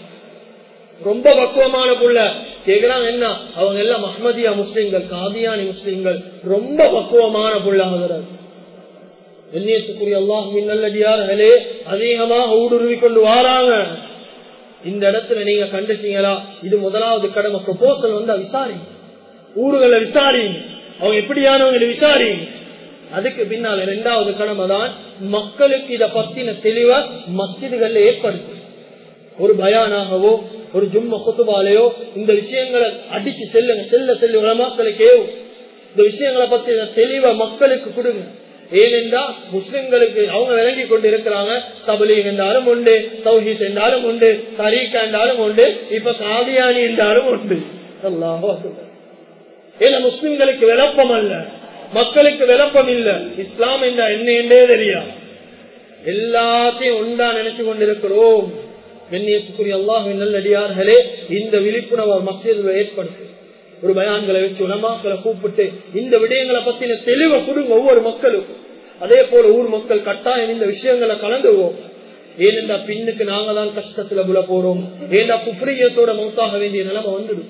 ரொம்ப பக்குவமான புள்ள கேக்குறாங்க என்ன அவங்க எல்லாம் மஹமதியா முஸ்லிம்கள் காதியானி முஸ்லிம்கள் ரொம்ப பக்குவமான புள்ள அதரத் எண்ணியத்துக்குரிய அல்லாஹ் நல்லடியார்களே அதிகமாக ஊடுருவி கொண்டு வாராங்க இந்த இடத்துல நீங்க கண்டுட்டீங்களா இது முதலாவது கடமை ப்ரொபோசல் வந்து விசாரி ஊர்களை விசாரி அவங்க எப்படியானவங்க விசாரி அதுக்கு பின்னால இரண்டாவது கடமை தான் மக்களுக்கு இத பத்தின தெளிவ மஸ்ஜிதுகள்ல ஏற்படுத்து ஒரு பயானாகவோ ஒரு ஜும்ம குத்துபாலையோ இந்த விஷயங்களை அடிச்சு செல்லுங்க செல்ல செல்லு உலமாக்களுக்கே இந்த விஷயங்களை பத்தின தெளிவ மக்களுக்கு கொடுங்க ஏனென்றா முஸ்லிம்களுக்கு அவங்க விளங்கி கொண்டு இருக்கிறாங்க தபலீக் என்றாலும் உண்டு சௌஹீத் என்றாலும் உண்டு தரீக்கா என்றாலும் உண்டு இப்ப காதியானி என்றாலும் உண்டு அல்லாஹோ ஏன்னா முஸ்லிம்களுக்கு விளப்பம் அல்ல மக்களுக்கு விளப்பம் இல்ல இஸ்லாம் என்ற என்ன என்றே தெரியா எல்லாத்தையும் ஒன்றா நினைச்சு கொண்டிருக்கிறோம் கண்ணியத்துக்குரிய அல்லாஹ் நல்லடியார்களே இந்த விழிப்புணர்வு மசிதில் ஏற்படுத்து ஒரு பயான்களை வச்சு உலமாக்களை கூப்பிட்டு இந்த விடயங்களை பத்தின தெளிவை கொடுங்க ஒவ்வொரு மக்களுக்கும் அதே போல ஊர் மக்கள் கட்டாயம் இந்த விஷயங்களை கலந்துவோம் ஏனென்றா பின்னுக்கு நாங்க தான் கஷ்டத்துல புல போறோம் ஏண்டா குப்ரியத்தோட மௌத்தாக வேண்டிய நிலைமை வந்துடும்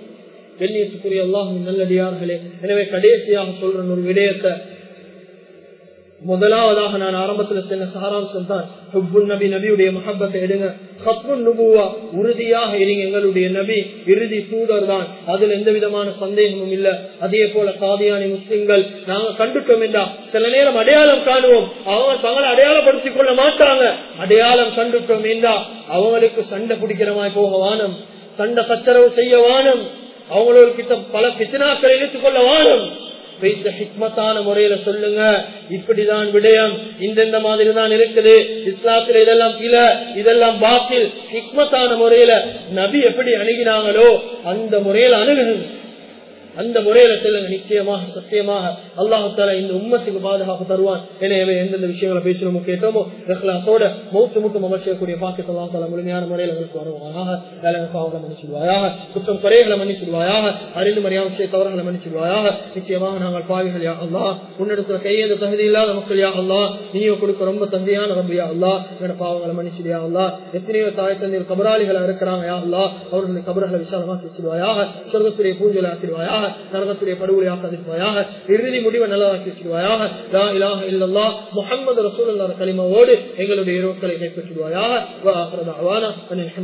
கண்ணியத்துக்குரிய அல்லாஹும் நல்லடியார்களே எனவே கடைசியாக சொல்ற ஒரு விடயத்தை முதலாவதாக நான் ஆரம்பத்துல சொன்ன சாராம்சம் தான் ஹுப்புல் நபி நபியுடைய மஹப்பத்தை எடுங்க ஹப்புன் நுபுவா உறுதியாக இருங்க எங்களுடைய நபி இறுதி தூதர் தான் அதுல எந்த விதமான சந்தேகமும் இல்ல அதே போல காதியானி முஸ்லிம்கள் நாங்க கண்டுட்டோம் என்றா சில நேரம் அடையாளம் காணுவோம் அவங்க தங்களை அடையாளப்படுத்திக் கொள்ள மாட்டாங்க அடையாளம் கண்டுட்டோம் என்றா அவங்களுக்கு சண்டை பிடிக்கிற மாதிரி போக வானம் சண்டை சச்சரவு செய்ய வானம் அவங்களுக்கு பல பித்தனாக்களை இழுத்துக் கொள்ள வானம் வைத்த ஹிக்மத்தான முறையில சொல்லுங்க இப்படிதான் விடயம் இந்தெந்த மாதிரி தான் இருக்குது இஸ்லாத்துல இதெல்லாம் பில இதெல்லாம் பாக்கில் ஹிக்மத்தான முறையில நபி எப்படி அணுகினாங்களோ அந்த முறையில அணுகணும் அந்த முறையில செல்லுங்க நிச்சயமாக சத்தியமாக அல்லாஹால இந்த உம்மத்துக்கு பாதுகாப்பு தருவான் எனவே எந்தெந்த விஷயங்களை பேசணுமோ கேட்டோமோ ரஹ்லாசோட மூத்து முட்டும் அமர்ச்சியக்கூடிய பாக்கியத்தை அல்லாஹால முழுமையான முறையில் எங்களுக்கு வருவாயாக வேலைக்காக மன்னிச்சிடுவாயாக குற்றம் குறைகளை மன்னிச்சிடுவாயாக அறிந்து மரியாதை விஷய தவறுகளை மன்னிச்சிடுவாயாக நிச்சயமாக நாங்கள் பாவிகள் யா அல்லா உன்னிடத்துல கையேந்த தகுதி இல்லாத மக்கள் யா அல்லா நீயோ கொடுக்க ரொம்ப தகுதியான ரம்பியா அல்லா என்னோட பாவங்களை மன்னிச்சிடியா அல்லா எத்தனையோ தாய் தந்தையில் கபராளிகளா இருக்கிறாங்க யா அல்லா அவர்களுடைய கபர்களை விசாலமாக பேசிடுவாயாக சொர்க்கத்துடைய பூஞ்சலை ஆக்கிடுவாயாக நரகத்துடைய படுகொலை ஆக்காதிருப்பாயாக இறுதி முடிவை நல்லதாக்கி வச்சிருவாயாக லா இலாஹ இல்லல்லா முஹம்மது ரசூலுல்லாஹ் கலிமாவோடு எங்களுடைய இரவுகளை கைப்பற்றிடுவாயாக